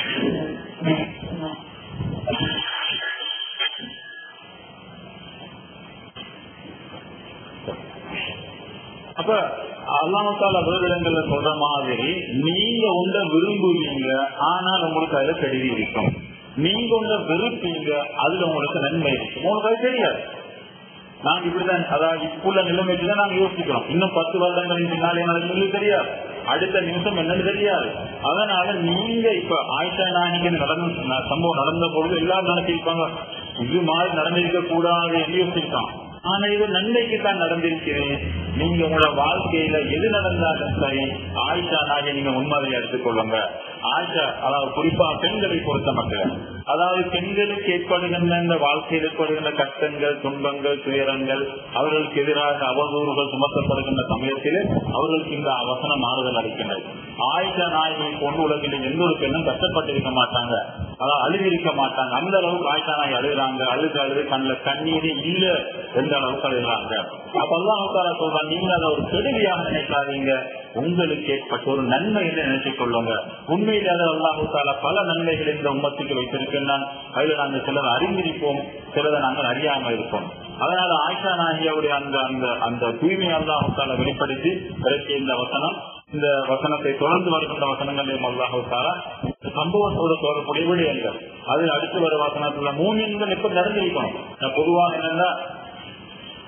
அப்ப அல்லாமத்தால விருதுடங்கள்ல சொல்ற மாதிரி நீங்க உண்ட விரும்புவீங்க ஆனால் உங்களுக்கு அதுல கெடுதி இருக்கும் நீங்க உண்ட வெறுப்பீங்க அதுல உங்களுக்கு நன்மை இருக்கும் உங்களுக்கு அது தெரியாது நாங்க இப்படிதான் அதாவது இப்புள்ள நிலைமைக்கு தான் நாங்க யோசிக்கிறோம் இன்னும் பத்து வருடங்களின் பின்னாலே நடந்தது தெரியாது அடுத்த நிமிஷம் என்னன்னு தெரியாது அதனால நீங்க இப்ப ஆயிஷா நாயகி நடந்த சம்பவம் நடந்த பொழுது எல்லாரும் நினைச்சிருப்பாங்க இது மாதிரி நடந்திருக்க கூடாது என்று யோசிச்சிருக்கான் ஆனா இது நன்மைக்கு தான் நடந்திருக்கிறேன் நீங்க உங்களோட வாழ்க்கையில எது நடந்தாலும் சரி ஆயிஷா நாயை நீங்க முன்மாதிரி எடுத்துக்கொள்ளுங்க ஆயிஷா அதாவது குறிப்பா பெண்களை பொறுத்த மக்கள் அதாவது பெண்களுக்கு ஏற்படுகின்ற இந்த வாழ்க்கையில் ஏற்படுகின்ற கஷ்டங்கள் துன்பங்கள் துயரங்கள் அவர்களுக்கு எதிராக அவதூறுகள் சுமத்தப்படுகின்ற சமயத்தில் அவர்களுக்கு இந்த அவசரம் ஆறுதல் அளிக்கின்றது ஆயிஷா நாயை கொண்டு உலகில் எந்த ஒரு பெண்ணும் கஷ்டப்பட்டிருக்க மாட்டாங்க அதாவது அழுதிருக்க மாட்டாங்க அந்த அளவுக்கு ஆயிஷா நாய் அழுகுறாங்க அழுது அழுது கண்ணில் கண்ணீரே இல்ல எந்த அளவுக்கு அழுகுறாங்க அப்ப அல்லாஹால சொல்றாங்க நீங்க அதை ஒரு கெடுதியாக நினைக்காதீங்க உங்களுக்கு ஏற்பட்ட ஒரு நன்மை என்று நினைச்சுக் கொள்ளுங்க உண்மையிலே அதை அல்லாஹு தாலா பல நன்மைகள் இந்த உம்மத்துக்கு வைத்திருக்கின்றான் அதுல நாங்கள் சிலர் அறிந்திருப்போம் சிலரை நாங்கள் அறியாமல் இருப்போம் அதனால ஆயிஷா நாகியாவுடைய அந்த அந்த அந்த தூய்மை அல்லாஹு தாலா வெளிப்படுத்தி இறக்கிய இந்த வசனம் இந்த வசனத்தை தொடர்ந்து வருகின்ற வசனங்களையும் அல்லாஹு தாலா சம்பவத்தோடு தொடர்புடைய விடயங்கள் அது அடுத்து வர வசனத்துல மூமியன்கள் எப்ப நடந்திருக்கணும் பொதுவாக என்னன்னா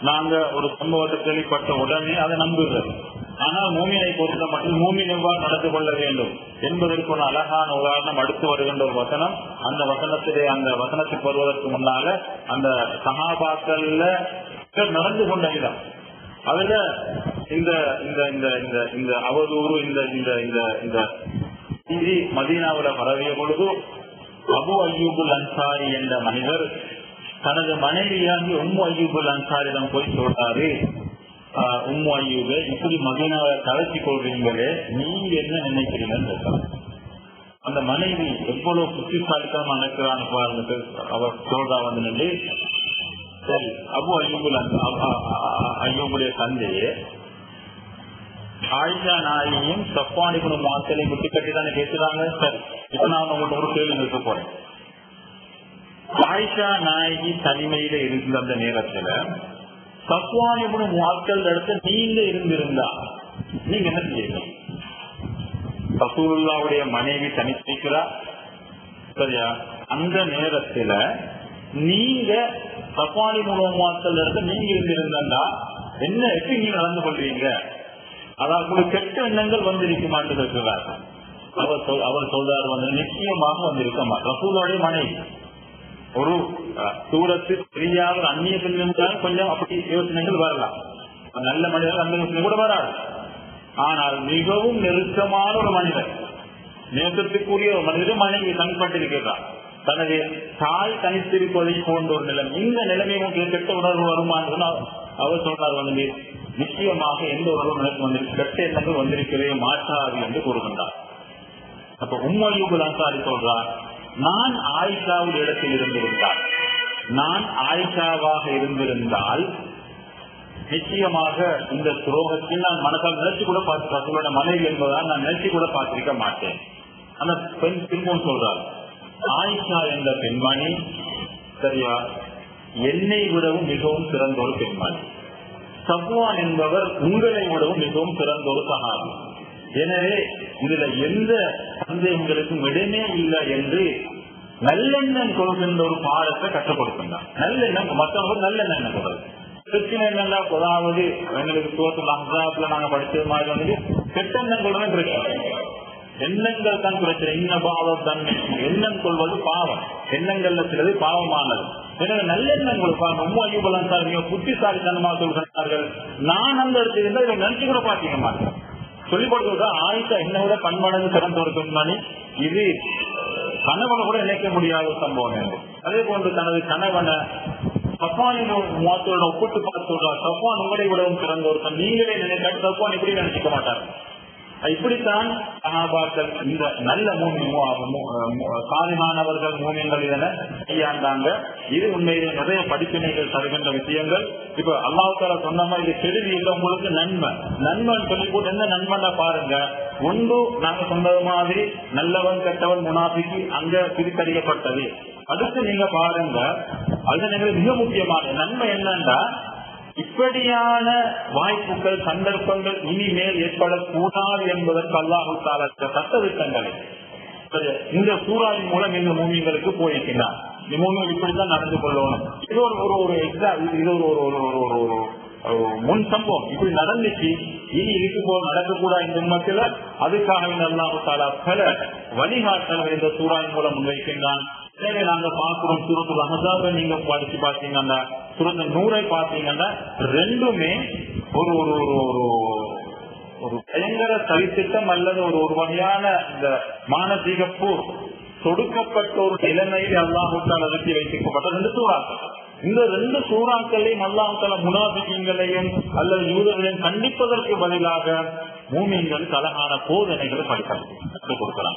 நாங்க ஒரு சம்பவத்தை கேள்விப்பட்ட உடனே அதை நம்புகிறது ஆனால் மூமியனை பொறுத்த மட்டும் மூமின் எவ்வாறு நடந்து கொள்ள வேண்டும் என்பதற்கு ஒரு அழகான உதாரணம் அடுத்து வருகின்ற ஒரு வசனம் அந்த வசனத்திலே அந்த வசனத்துக்கு வருவதற்கு முன்னால அந்த சகாபாக்கள்ல நடந்து கொண்ட விதம் அதுல இந்த இந்த இந்த இந்த இந்த அவதூறு இந்த இந்த இந்த இந்த செய்தி மதீனாவுல பரவிய பொழுது அபு அய்யூபுல் அன்சாரி என்ற மனிதர் தனது மனைவியாகி உம்மு அய்யூபுல் அன்சாரிடம் போய் சொல்றாரு உம்மு அய்யூபே இப்படி மதீனாவை கலத்தி கொள்றீங்களே நீங்க என்ன நினைக்கிறீங்கன்னு கேட்கிறார் அந்த மனைவி எவ்வளவு புத்திசாலித்தனமா நினைக்கிறான்னு பாருங்க அவர் சொல்றா வந்து நின்று சரி அபு அய்யூபுல் அய்யூபுடைய தந்தையே ஆயிஷா நாயையும் சப்பானிபுரம் மாத்தலை முட்டி கட்டி தானே பேசுறாங்க சரி இப்ப நான் உங்கள்கிட்ட ஒரு கேள்வி நிறுத்த போறேன் ஆயிஷா நாயகி தனிமையில இருந்த அந்த நேரத்துல சப்வானிபுரம் மாத்தல் இடத்துல நீங்க இருந்திருந்தா நீங்க என்ன செய்வீங்க ரசூலுல்லாவுடைய மனைவி தனித்திருக்கிறா சரியா அந்த நேரத்துல நீங்க சப்பானி முகமாத்தல் இடத்துல நீங்க இருந்திருந்தா என்ன எப்படி நீங்க நடந்து கொள்வீங்க அதாவது உங்களுக்கு கெட்ட எண்ணங்கள் வந்திருக்குமான்னு இருக்கிறார் அவர் சொல் அவர் சொல்றாரு வந்து நிச்சயமாக வந்திருக்க மாட்டார் ரசூலோடைய மனைவி ஒரு தூரத்து தெரியாத ஒரு அந்நிய பெண் இருந்தாலும் கொஞ்சம் அப்படி யோசனைகள் வரலாம் நல்ல மனிதர்கள் அந்த யோசனை கூட வராது ஆனால் மிகவும் நெருக்கமான ஒரு மனிதர் நேசத்துக்குரிய ஒரு மனிதர் மனைவி தனிப்பட்டிருக்கிறார் தனது தாய் தனித்திருப்பதை போன்ற ஒரு நிலைமை இந்த நிலைமையும் கெட்ட உணர்வு வருமானு அவர் சொல்றார் வந்து நிச்சயமாக எந்த உணர்வு எனக்கு வந்து கெட்ட எண்ணங்கள் வந்திருக்கவே மாட்டாது என்று கூறுகின்றார் அப்ப உண்மையுகுல் அன்சாரி சொல்றார் நான் ஆயிஷாவில் இடத்தில் இருந்திருந்தால் நான் ஆயிஷாவாக இருந்திருந்தால் நிச்சயமாக இந்த துரோகத்தில் நான் மனசால் நினைச்சு கூட பார்த்து மனைவி என்பதால் நான் நினைச்சு கூட பார்த்திருக்க மாட்டேன் அந்த பெண் திரும்பவும் சொல்றார் ஆயிஷா என்ற பெண்மணி சரியா என்னை விடவும் மிகவும் சிறந்த ஒரு பெண்மணி சப்வான் என்பவர் உங்களை விடவும் மிகவும் சிறந்த ஒரு சகாபி எனவே இதுல எந்த சந்தேகங்களுக்கும் இடமே இல்லை என்று நல்லெண்ணம் கொள்கின்ற ஒரு பாடத்தை கற்றுக் கொடுக்கின்றார் நல்லெண்ணம் மற்றவங்க நல்லெண்ணம் கொடுக்குது பிரச்சனை என்னன்னா அதாவது எங்களுக்கு சோத்துல அஹாப்ல நாங்க படிச்சது மாதிரி வந்து கெட்டெண்ணங்கள் தான் பிரச்சனை எண்ணங்கள் தான் பிரச்சனை இன்ன பாவம் தன்மை எண்ணம் கொள்வது பாவம் எண்ணங்கள்ல சிலது பாவமானது எனவே நல்லெண்ணங்கள் ரொம்ப ஐயோபலம் சார் மிக புத்திசாலித்தனமாக சொல்கிறார்கள் நான் அந்த இடத்துல இருந்தா இதை நினைச்சு கூட பாத்தீங்க மாட்டேன் சொல்லிக் கொடுத்து ஆயிஷா என்ன விட பண்படங்கு சிறந்த ஒரு பெண்மணி இது கணவனை கூட நினைக்க முடியாத சம்பவம் என்று அதே போன்று தனது கணவனை சப்பானி மாத்தோட ஒப்பிட்டு பார்த்து சொல்றார் சப்பான் உங்களை விடவும் சிறந்த ஒரு நீங்களே நினைக்காட்டு சப்பான் இப்படி நினைச்சிக்க மாட்டார் இப்படித்தான் சகாபாக்கள் இந்த நல்ல மூமி சாலிமானவர்கள் மூமியங்கள் இதனை கையாண்டாங்க இது உண்மையிலே நிறைய படிப்பினைகள் தருகின்ற விஷயங்கள் இப்ப அல்லாஹால சொன்ன மாதிரி இது கெடுதி இல்லை உங்களுக்கு நன்மை நன்மைன்னு சொல்லி போட்டு என்ன நன்மைன்னா பாருங்க ஒன்று நாங்க சொன்னது மாதிரி நல்லவன் கெட்டவன் முனாபிக்கு அங்க பிரித்தறியப்பட்டது அடுத்து நீங்க பாருங்க அது மிக முக்கியமான நன்மை என்னன்னா இப்படியான வாய்ப்புகள் சந்தர்ப்பங்கள் இனிமேல் ஏற்படக்கூடாது என்பதற்கு அல்லாஹு தால சட்டத்திட்டங்களை இந்த சூறாவின் மூலம் இந்த மூமியங்களுக்கு போயிருக்கிறார் இந்த மூமியல் இப்படித்தான் நடந்து கொள்ளணும் இது ஒரு ஒரு ஒரு எக்ஸாம் இது ஒரு ஒரு ஒரு ஒரு ஒரு ஒரு முன் சம்பவம் இப்படி நடந்துச்சு இனி இதுக்கு போல் நடக்கக்கூடாது இந்த உண்மத்தில் அதுக்காக அல்லாஹு தாலா பல வழிகாட்டல்கள் இந்த சூறாவின் மூலம் முன்வைக்கின்றான் எனவே நாங்க பார்க்கிறோம் சுரத்து ரஹதாப நீங்க படிச்சு பாத்தீங்கன்னா சுரத்து நூறை பாத்தீங்கன்னா ரெண்டுமே ஒரு ஒரு ஒரு ஒரு ஒரு பயங்கர சரித்திட்டம் அல்லது ஒரு ஒரு வகையான இந்த மானசீக போர் தொடுக்கப்பட்ட ஒரு நிலைமையில் அல்லாஹுத்தால் நிறுத்தி வைக்கப்பட்ட ரெண்டு சூறாக்கள் இந்த ரெண்டு சூறாக்களையும் அல்லாஹால முனாபிக்கங்களையும் அல்லது யூதர்களையும் கண்டிப்பதற்கு பதிலாக மூமியங்களுக்கு அழகான போதனைகளை படிக்கலாம் கற்றுக் கொடுக்கலாம்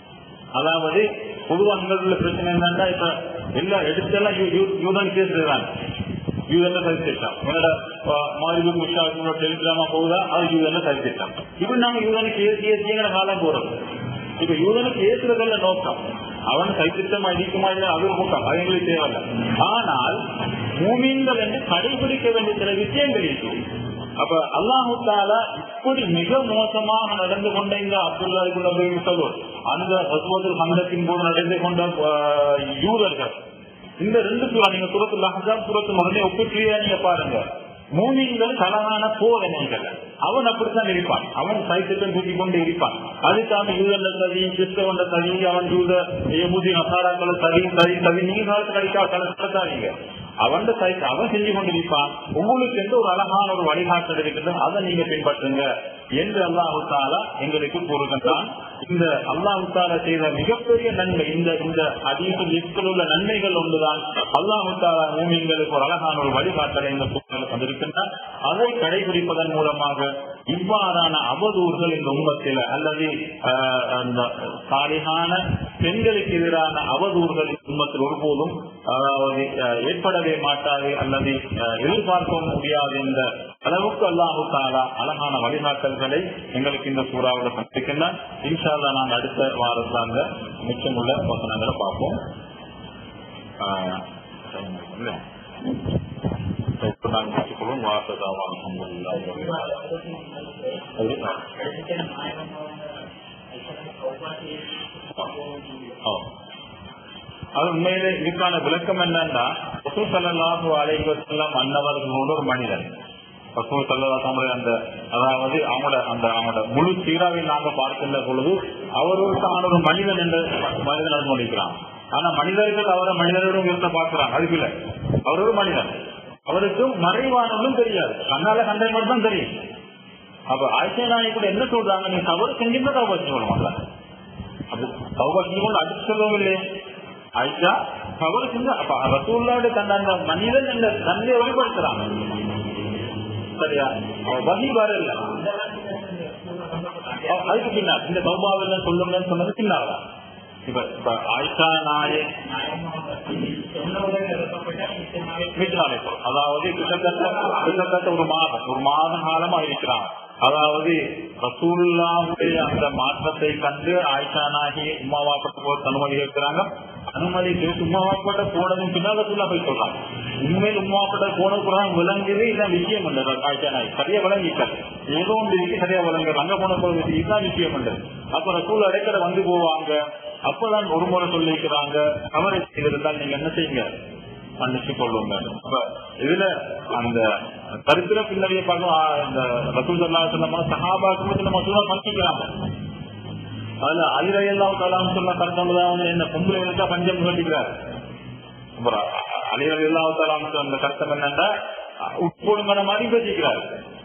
அதாவது பொதுவா அங்க உள்ள பிரச்சனை என்னன்னா இப்ப எல்லா எடுத்தெல்லாம் யூதன் பேசுறாங்க யூதன்ல சரித்திட்டான் என்னோட மாதிரி உஷாக்கு டெலிகிராமா போகுதா அது யூதன்ல சரித்திட்டான் இப்படி நாங்க யூதனுக்கு ஏசி ஏசிங்கிற காலம் போறோம் இப்ப யூதனுக்கு ஏசுறதல்ல நோக்கம் அவன் கைத்திட்டமா இருக்குமா இல்லை அது கூட்டம் அது எங்களுக்கு தேவையில்லை ஆனால் மூமீன்கள் என்று கடைபிடிக்க வேண்டிய சில விஷயங்கள் இருக்கு அப்ப அல்லாஹு தாலா இப்படி மிக மோசமாக நடந்து கொண்ட இந்த அப்துல்லா சொல்லுவோம் அந்த ரசுவத்தில் சங்கத்தின் போது நடந்து கொண்ட யூதர்கள் இந்த ரெண்டு சூறா நீங்க சுரத்துல ஹசாப் சுரத்து உடனே ஒப்பிட்டு நீங்க பாருங்க மூமிங்கள் அழகான போதனைகள் அவன் அப்படித்தான் இருப்பான் அவன் சைத்திட்டம் தூக்கி கொண்டு இருப்பான் அதுக்காக யூதல்ல சதி கிறிஸ்தவன்ல சதி அவன் யூத யமுதி நசாராக்கள் சதி சதி சதி நீங்க காலத்து கிடைக்கா கலத்தாதீங்க அவன் சைட் அவன் செஞ்சு கொண்டிருப்பான் உங்களுக்கு எந்த ஒரு அழகான ஒரு வழிகாட்டல் இருக்குது அதை நீங்க பின்பற்றுங்க என்று அல்லாஹு தாலா எங்களுக்கு கூறுகின்றான் இந்த அல்லாஹு தாலா செய்த மிகப்பெரிய நன்மை இந்த இந்த அதீத லிஸ்டில் உள்ள நன்மைகள் ஒன்றுதான் அல்லாஹு தாலா மூமிங்களுக்கு ஒரு அழகான ஒரு வழிகாட்டலை இந்த சூழ்நிலை வந்திருக்கின்றான் அதை கடைபிடிப்பதன் மூலமாக இவ்வாறான அவதூறுகள் இந்த உண்மத்தில் அல்லது ஆஹ், அந்த சாலிகான பெண்களுக்கு எதிரான அவதூறுகள் இந்த உண்மத்தில் ஒருபோதும் அதாவது ஆஹ், ஏற்படவே மாட்டாது அல்லது ஆஹ், எதிர்பார்க்க முடியாது என்ற அளவுக்கு அல்லாஹு தாலா அழகான வழிகாட்டல்களை எங்களுக்கு இந்த சூறாவில் சந்திக்கின்றான் இன்ஷால்லா நாங்கள் அடுத்த வாரத்தில் அந்த மிச்சமுள்ள வசனங்களை பார்ப்போம் ஆஹ், இல்ல. இப்ப நாங்கள் முடிச்சுக்கொள்வோம் வாசதாவான் அது உண்மையிலே இதுக்கான விளக்கம் என்னன்னா ரசூ சல்லாஹூ அலைவசல்லாம் அன்னவர்களோட ஒரு மனிதன் ரசூ சல்லாஹ் அந்த அதாவது அவங்களோட அந்த அவங்களோட முழு சீராவை நாங்க பார்க்கின்ற பொழுது அவர் ஒரு தான் ஒரு மனிதன் என்ற மனிதன் நடந்து கொண்டிருக்கிறான் ஆனா மனிதர்கள் அவரை மனிதர்களும் இருந்த பார்க்கிறாங்க அதுக்கு இல்ல அவர் ஒரு மனிதன் அவருக்கு மறைவானதும் தெரியாது கண்ணால கண்டை மட்டும் தான் தெரியும் அப்ப ஆயிஷா நாயகி கூட என்ன சொல்றாங்க நீ தவறு செஞ்சிருந்தா தவறு செஞ்சு கொள்ள மாட்டாங்க அது தௌபா செஞ்சு கொண்டு அடிச்சு சொல்லவும் இல்லையே ஆயிஷா தவறு செஞ்சு அப்ப ரசூல்லாவுடைய தன் அந்த மனிதன் என்ற தன்னை வெளிப்படுத்துறாங்க சரியா அவ வகி வரல அவ- அதுக்கு பின்னால் இந்த தௌபாவில் சொல்லுங்கன்னு சொன்னது பின்னால் இப்ப இப்ப ஆயிஷா நாயே மீட்டினாலே போதும். அதாவது கிட்டத்தட்ட கிட்டத்தட்ட ஒரு மாதம் ஒரு மாத காலமா இருக்கிறாங்க அதாவது ரசூல்லாவுடைய அந்த மாற்றத்தை கண்டு ஆயிஷா நாகி உமாவாப்பட்ட போது அனுமதி கேட்கிறாங்க அனுமதி கேட்டு உமாவாப்பட்ட போனதும் பின்னால் ரசூல்லா போய் சொல்றாங்க உண்மையில் உமாவாப்பட்ட போனது கூட விளங்குது இதான் விஷயம் இல்லை ஆயிஷா நாகி சரியா விளங்கிட்டாரு ஏதோ ஒன்று இருக்கு சரியா விளங்குது அங்க போன போது இதுதான் விஷயம் இல்லை அப்ப ரசூல் அடைக்கட வந்து போவாங்க அப்பதான் ஒரு முறை சொல்லியிருக்கிறாங்க தவறு செய்திருந்தால் நீங்க என்ன செய்யுங்க மன்னிச்சு கொள்ளுங்க அப்ப இதுல அந்த கருத்துல பின்னரைய பார்க்கும் ஆ, இந்த ரசூல் சல்லா சொன்ன சஹாபாக்கு நம்ம மசூதா பண்ணிக்கிறாங்க அதுல அலிரையெல்லாம் கலாம் சொன்ன கருத்தொண்டுதான் வந்து என்ன பொம்பளை இருக்கா பஞ்சம் கட்டிக்கிறாரு அப்புறம் அலிரையெல்லாம் கலாம் சொன்ன கருத்தம் என்னன்னா உட்பொழுங்கன மாதிரி பேசிக்கிறாரு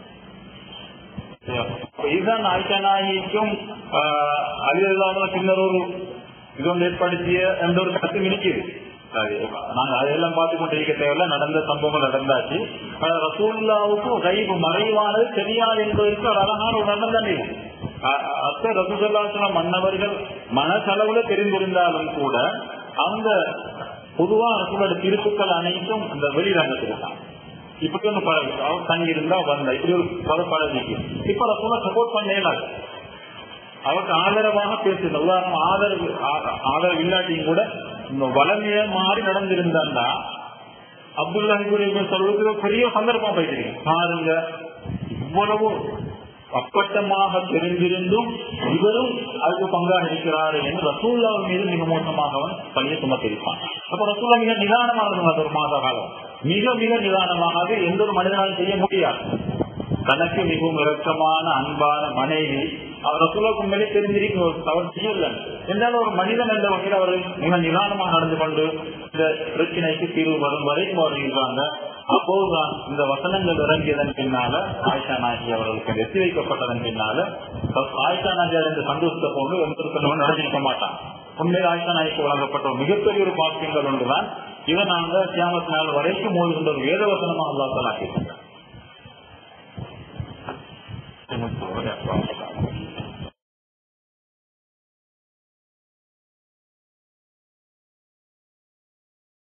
இதுதான் ஆயிஷா நாயிக்கும் அலிரல்லாத பின்னர் ஒரு இது ஒன்று ஏற்படுத்திய என்ற ஒரு கருத்து இருக்குது சரி, நாங்க அதையெல்லாம் பார்த்து கொண்டு இருக்க தேவையில்ல நடந்த சம்பவங்கள் நடந்தாச்சு ஆனா, ரசூலுல்லாவுக்கும் கைவு மறைவானது தெரியாது என்பதற்கு ஒரு அழகான ஒரு நடந்தது அத்த ரசூசல்லாசன மன்னவர்கள் மனசளவுல தெரிந்திருந்தாலும் கூட அந்த பொதுவா ரசூலோட திருப்புக்கள் அனைத்தும் அந்த வெளிரங்கத்துக்கு தான் இப்படி ஒண்ணு பழகு அவர் தங்கி இருந்தா வந்த இப்படி ஒரு பல பழகிக்கு இப்ப ரசூலா சப்போர்ட் பண்ண இயலாது அவருக்கு ஆதரவாக பேசுது உதாரணம் ஆதரவு ஆ- ஆதரவு இல்லாட்டியும் கூட இந்த வளமைய மாறி நடந்திருந்தாண்டா அப்துல்லா சொல்றது ஒரு பெரிய சந்தர்ப்பம் போயிட்டு பாருங்க இவ்வளவு அப்பட்டமாக தெரிந்திருந்தும் இவரும் அதுக்கு பங்காக இருக்கிறாரு என்று ரசூல்லா மீது மிக மோசமாக அவன் பழிய சுமத்திருப்பான் அப்ப ரசூல்லா மிக நிதானமாக இருந்தார் ஒரு மாத காலம் மிக மிக நிதானமாக அது எந்த ஒரு மனிதனாலும் செய்ய முடியாது தனக்கு மிகவும் இரக்கமான அன்பான மனைவி அவர் ரசூலுக்கு மேலே தெரிஞ்சிருக்கும் ஒரு தவறு செய்யல என்றாலும் ஒரு மனிதன் என்ற வகையில் அவர் மிக நிதானமாக நடந்து கொண்டு இந்த பிரச்சனைக்கு தீர்வு வரும் வரைக்கும் அவர் இருக்காங்க அப்போதுதான் இந்த வசனங்கள் இறங்கியதன் பின்னால ஆயிஷா நாயகி அவர்களுக்கு எத்தி வைக்கப்பட்டதன் பின்னால ஆயிஷா நாயகி அடைந்த சந்தோஷத்தை போன்று ஒன்று நடந்திருக்க மாட்டான் உண்மையில் ஆயிஷா நாய்க்கு வழங்கப்பட்ட ஒரு மிகப்பெரிய ஒரு பாக்கியங்கள் ஒன்றுதான் இதை நாங்க கியாமத் நாள் வரைக்கும் ஓதுகின்ற ஒரு வேத வசனமாக அல்லா தலாக்கி